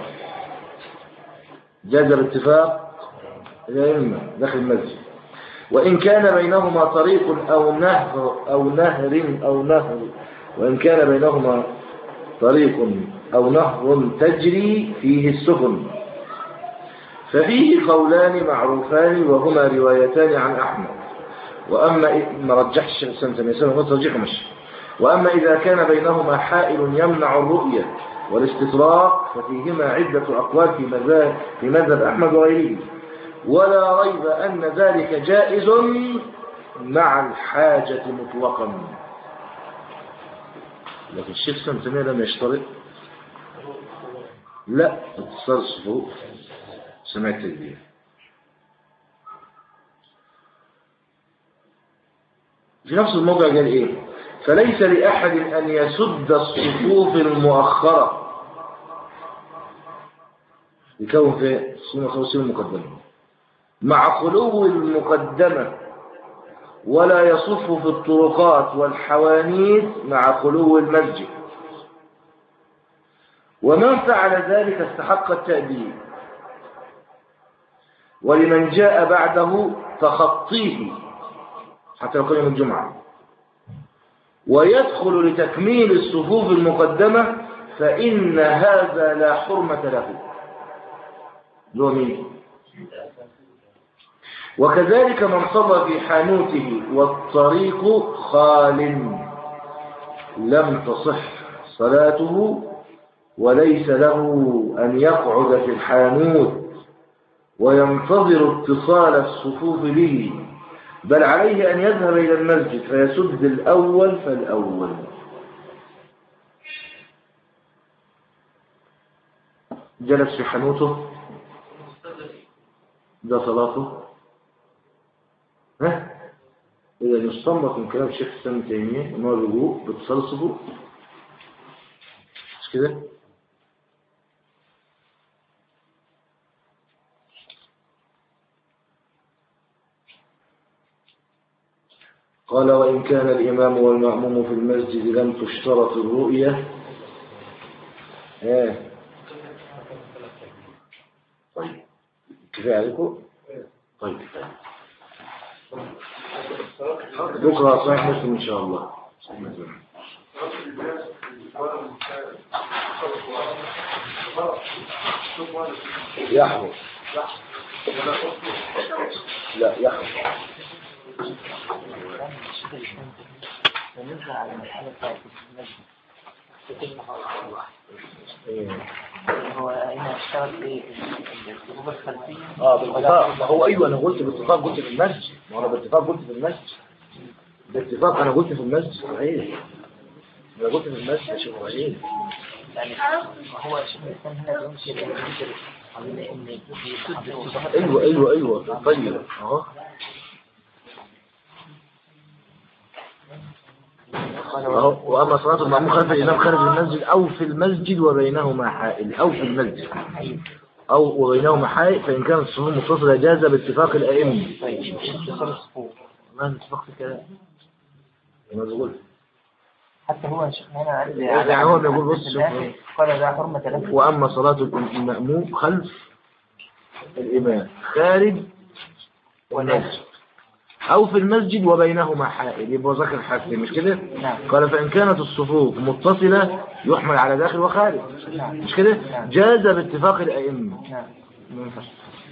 جاز باتفاق الأئمة داخل المسجد وإن كان بينهما طريق أو نهر أو نهر أو نهر وإن كان بينهما طريق أو نهر تجري فيه السفن ففيه قولان معروفان وهما روايتان عن أحمد وأما إ- ما رجحش الشيخ الإسلام تيمية سنة قلت ترجيح مش وأما إذا كان بينهما حائل يمنع الرؤية والاستطراق ففيهما عدة أقوال في مذهب في مذهب أحمد وغيره ولا ريب أن ذلك جائز مع الحاجة مطلقا لكن الشيخ الإسلام تيمية لم يشترط لا اتصال الصفوف سمعت التدبير في نفس الموضع قال ايه فليس لأحد أن يسد الصفوف المؤخرة يكون في الصفوف الخمسين المقدمة مع خلو المقدمة ولا يصف في الطرقات والحوانيت مع خلو المسجد ومن فعل ذلك استحق التأديب ولمن جاء بعده تخطيه حتى لو كان يوم الجمعة ويدخل لتكميل الصفوف المقدمة فإن هذا لا حرمة له له مين وكذلك من صلى في حانوته والطريق خال لم تصح صلاته وليس له أن يقعد في الحانوت وينتظر اتصال الصفوف به بل عليه أن يذهب إلى المسجد فيسد الأول فالأول جلس في حنوته ده صلاته ها إذا يستنبط من كلام الشيخ الإسلام ابن تيمية إن هو الوجوب باتصال الصفوف مش كده؟ قال وإن كان الإمام والمأموم في المسجد لم تشترط الرؤية ايه طيب كفاية عليكم طيب بكرة صحيح مسلم إن شاء الله يحرم لا يحرم بالنسبة على المسألة بتاعت المسجد إيه. هو هنا اشتغل في الصفوف الخلفية اه بالاتفاق ما هو ايوه انا قلت باتفاق قلت في المسجد ما انا باتفاق قلت في المسجد باتفاق انا قلت في المسجد صحيح انا قلت في المسجد يا شيخ ابراهيم يعني هو شيخ الإسلام هنا بينكر بينكر علينا إن يسد الصفوف ايوه ايوه ايوه طيب اهو اهو واما صلاه المأموم خلف الامام خارج المسجد او في المسجد وبينهما حائل او في المسجد او وبينهما حائل فان كانت الصفوف متصله جاز باتفاق الائمه طيب اتصال الصفوف ما اتفق في كلام ما بقول حتى هو شيخنا هنا قال يعني هو بيقول بص شوف قال لا حرمة له وأما صلاة المأموم خلف الإمام خارج والمسجد أو في المسجد وبينهما حائل يبقى ذكر حاجتين مش كده؟ نعم. قال فإن كانت الصفوف متصلة يحمل على داخل وخارج نعم. مش كده؟ نعم. جاز باتفاق الأئمة نعم ما ينفعش.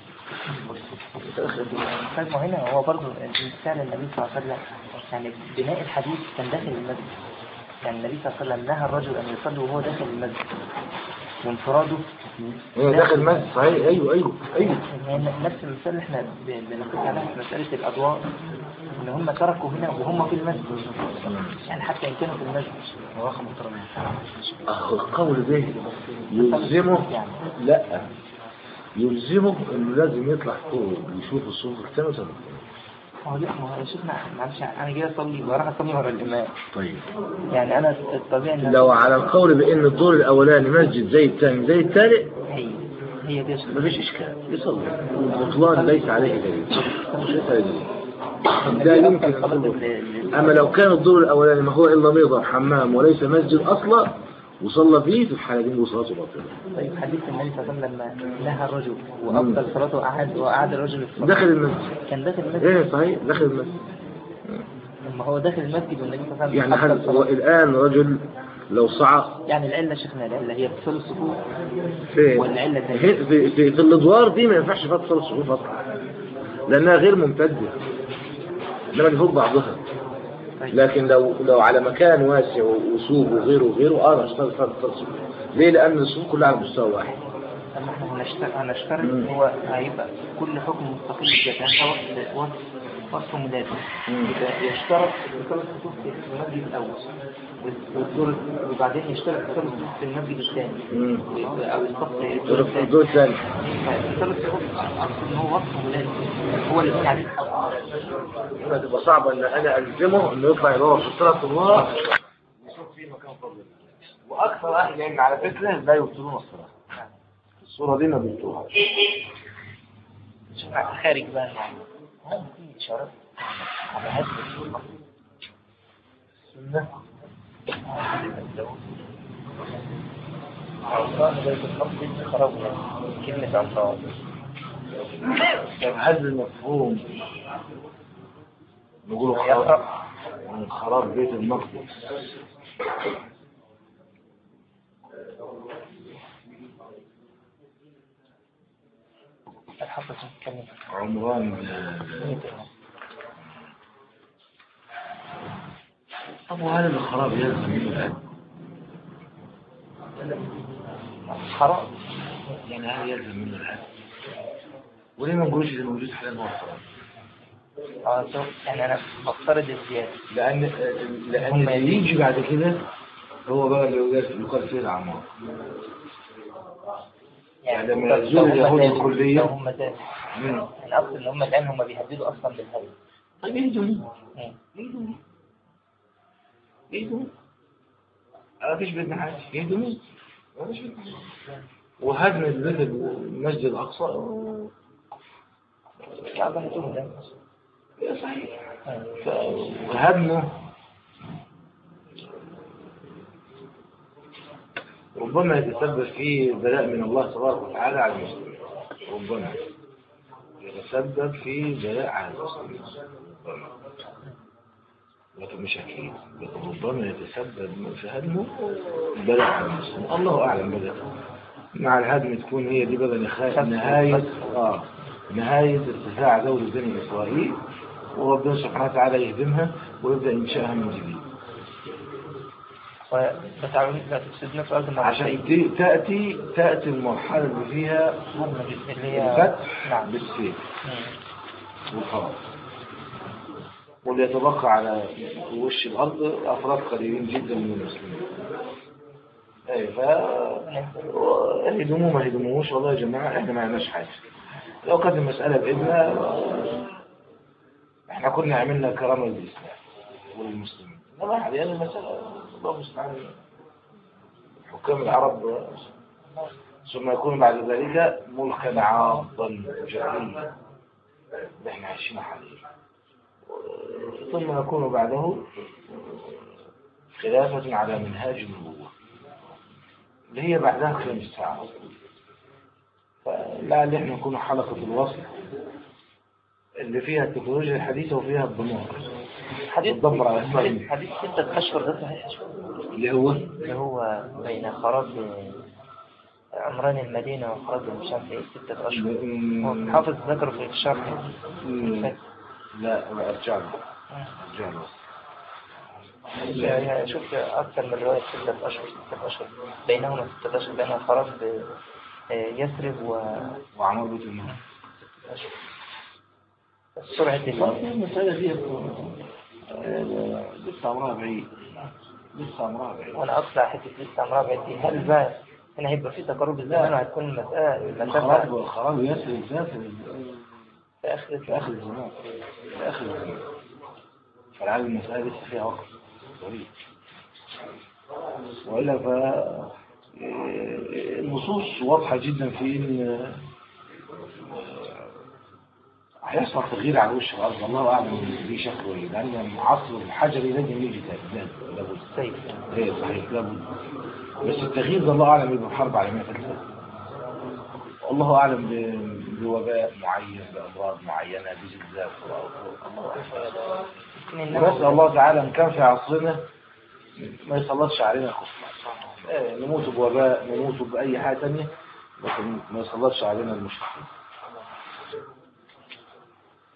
طيب ما هنا هو برضه فعل النبي صلى الله عليه وسلم يعني بناء الحديث كان داخل المسجد يعني النبي صلى الله عليه وسلم نهى الرجل أن يصلي وهو داخل المسجد وانفراده هي داخل مسجد صحيح ايوه ايوه ايوه هي نفس المثال اللي احنا ب- بنقول عليها في مسألة الأدوار إن هم تركوا هنا وهم في المسجد يعني حتى إن كانوا في المسجد هو اخ محترم اخ القول ده يلزمه لا يلزمه انه لازم يطلع فوق ويشوف الصوف الثاني وصف هو لا ما هو شفنا معلش أنا جاي أصلي وراح أصلي ورا الإمام طيب يعني أنا الطبيعي إن لو على القول بان الدور الاولاني مسجد زي الثاني زي الثالث هي هي دي مفيش اشكال يصلي البطلان ليس عليه دليل مش ليس عليه دليل ده يمكن الصلاة نقوله. اللي- اللي- اما لو كان الدور الاولاني ما هو الا ميضه حمام وليس مسجد اصلا وصلى فيه في الحاله دي صلاته باطله طيب حديث النبي صلى الله عليه وسلم لما نهى الرجل وأفضل صلاته وأعاد وأعاد الرجل الصلاة داخل المسجد كان داخل المسجد ايه صحيح داخل المسجد لما هو داخل المسجد والنبي صلى الله عليه وسلم يعني أفضل هل صلاة. هو الان رجل لو صعد يعني العلة شيخنا العلة هي اتصال الصفوف في والعلة الثانية في, في, في, في الادوار دي ما ينفعش فيها اتصال الصفوف اصلا لانها غير ممتده انما دي فوق بعضها لكن لو لو على مكان واسع وصوب وغيره وغيره اه اشتغل فيها اتصال الصفوف ليه؟ لان الصفوف كلها على مستوى واحد أما احنا هنشترط هنشترط مم. هو هيبقى كل حكم مستقل بذاته يعني هو وصف وصف ملازم مم. يبقى يشترط اتصال الصفوف في المسجد الأول والدور وبعدين يشترط اتصال الصفوف في المسجد الثاني مم. ويبقى- أو الصف الدور دور الثاني الدور الثاني فاتصال الصفوف أصلا إن هو وصف ملازم هو اللي بني عليه الحكم هنا تبقى صعبة ان انا الزمه انه يطلع يدور في الثلاث الله يشوف في مكان فاضي واكثر اهل العلم على فكرة لا يبطلون الصلاة الصورة دي ما بيبطلوهاش شوف خارج بقى يعني هل في إشارات على هذا السنة السنة عصام بيت المقدس خرجنا كلمة عصام طب هل المفهوم نقول خراب يقرأ من خراب بيت المقدس الحفظ نتكلم عمران طب وهل الخراب يلزم منه الآن؟ حرام يعني هل يلزم منه الآن؟ وليه ما نقولش اللي موجود حاليا هو الخراب؟ اه شوف يعني انا بفترض الزيادة لأن لأن هم اللي يجي بعد كده هو بقى اللي يقال يقال فيه الأعمار يعني لما لو- يزول لو هم اليهود زادوا- الكلية. لو هم زادوا مم. يعني اقصد ان هم الان هم بيهددوا اصلا بالهدم طيب يهدموا مم. يهدموا يهدموا ما فيش بدنا حاجة يهدموا ما فيش بدنا حاجة وهدم البيت المسجد الأقصى الكعبة هتهدم صحيح مم. وهدمه ربما يتسبب في بلاء من الله تبارك وتعالى على المسلمين ربما يتسبب في بلاء على المسلمين ربما لكن مش أكيد لكن ربما يتسبب في هدمه بلاء على المسلمين الله أعلم بلاء مع الهدم تكون هي دي بقى نخا- نهاية آه نهاية ارتفاع دولة بني إسرائيل وربنا سبحانه وتعالى يهدمها ويبدأ إنشائها من جديد وبتعمل لا تفسدنا في الارض عشان مرتين دي تأتي تأتي المرحلة اللي فيها اللي هي الفتح نعم بالسيف مم. والخلاص واللي يتبقى على وش الأرض أفراد قليلين جدا من المسلمين أي ف هدموه ما هدموهوش والله يا جماعة احنا ما عملناش حاجة لو كانت المسألة بإذننا احنا كنا عملنا كرامة للإسلام وللمسلمين انما حاليا المسألة الله المستعان حكام العرب ثم يكون بعد ذلك ملكا عاضا جاهليا اللي احنا عايشين حاليا ثم يكون بعده خلافة على منهاج النبوة اللي هي بعدها خمس ساعات فلعل احنا نكون حلقة الوصل اللي فيها التكنولوجيا الحديثة وفيها الدمار حديث بتدمر على حديث اسمائهم حديث ستة أشهر ده صحيح اللي هو اللي هو بين خراب عمران المدينة وخراب مش عارف ايه ستة أشهر هو حافظ ذكره في الشرح مم. لا ارجع له ارجع له يعني شفت أكثر من رواية ستة أشهر ستة أشهر بينهما ستة أشهر بين الخراج ب- آه، يثرب و وعمر بيت المال أشهر سرعة دفاع المسألة دي آه، لسه عمرها بعيد لسه عمرها بعيد وأنا أقصى حتة لسه عمرها بعد دي هل بقى هنا هيبقى في تقارب الزمان وهتكون المسألة الخراب المسافة الخراب ياسر ذات في آخر في آخر الزمان في آخر الزمان فالعالم المسألة لسه فيها وقت طويل وإلا ف النصوص واضحة جدا في إن هيحصل تغيير على وش الأرض الله أعلم دي شكله إيه لأن عصر الحجري لازم يجي تاني لازم لابد طيب ايه صحيح لابد بس التغيير ده الله اعلم يبقى حرب عالميه ثالثه الله اعلم ب- بوباء معين بامراض معينه بزلزال الله اعلم ونسال الله تعالى ان كان في عصرنا ما يسلطش علينا كفر إيه، نموت بوباء نموت باي حاجه ثانيه لكن ما يسلطش علينا المشركين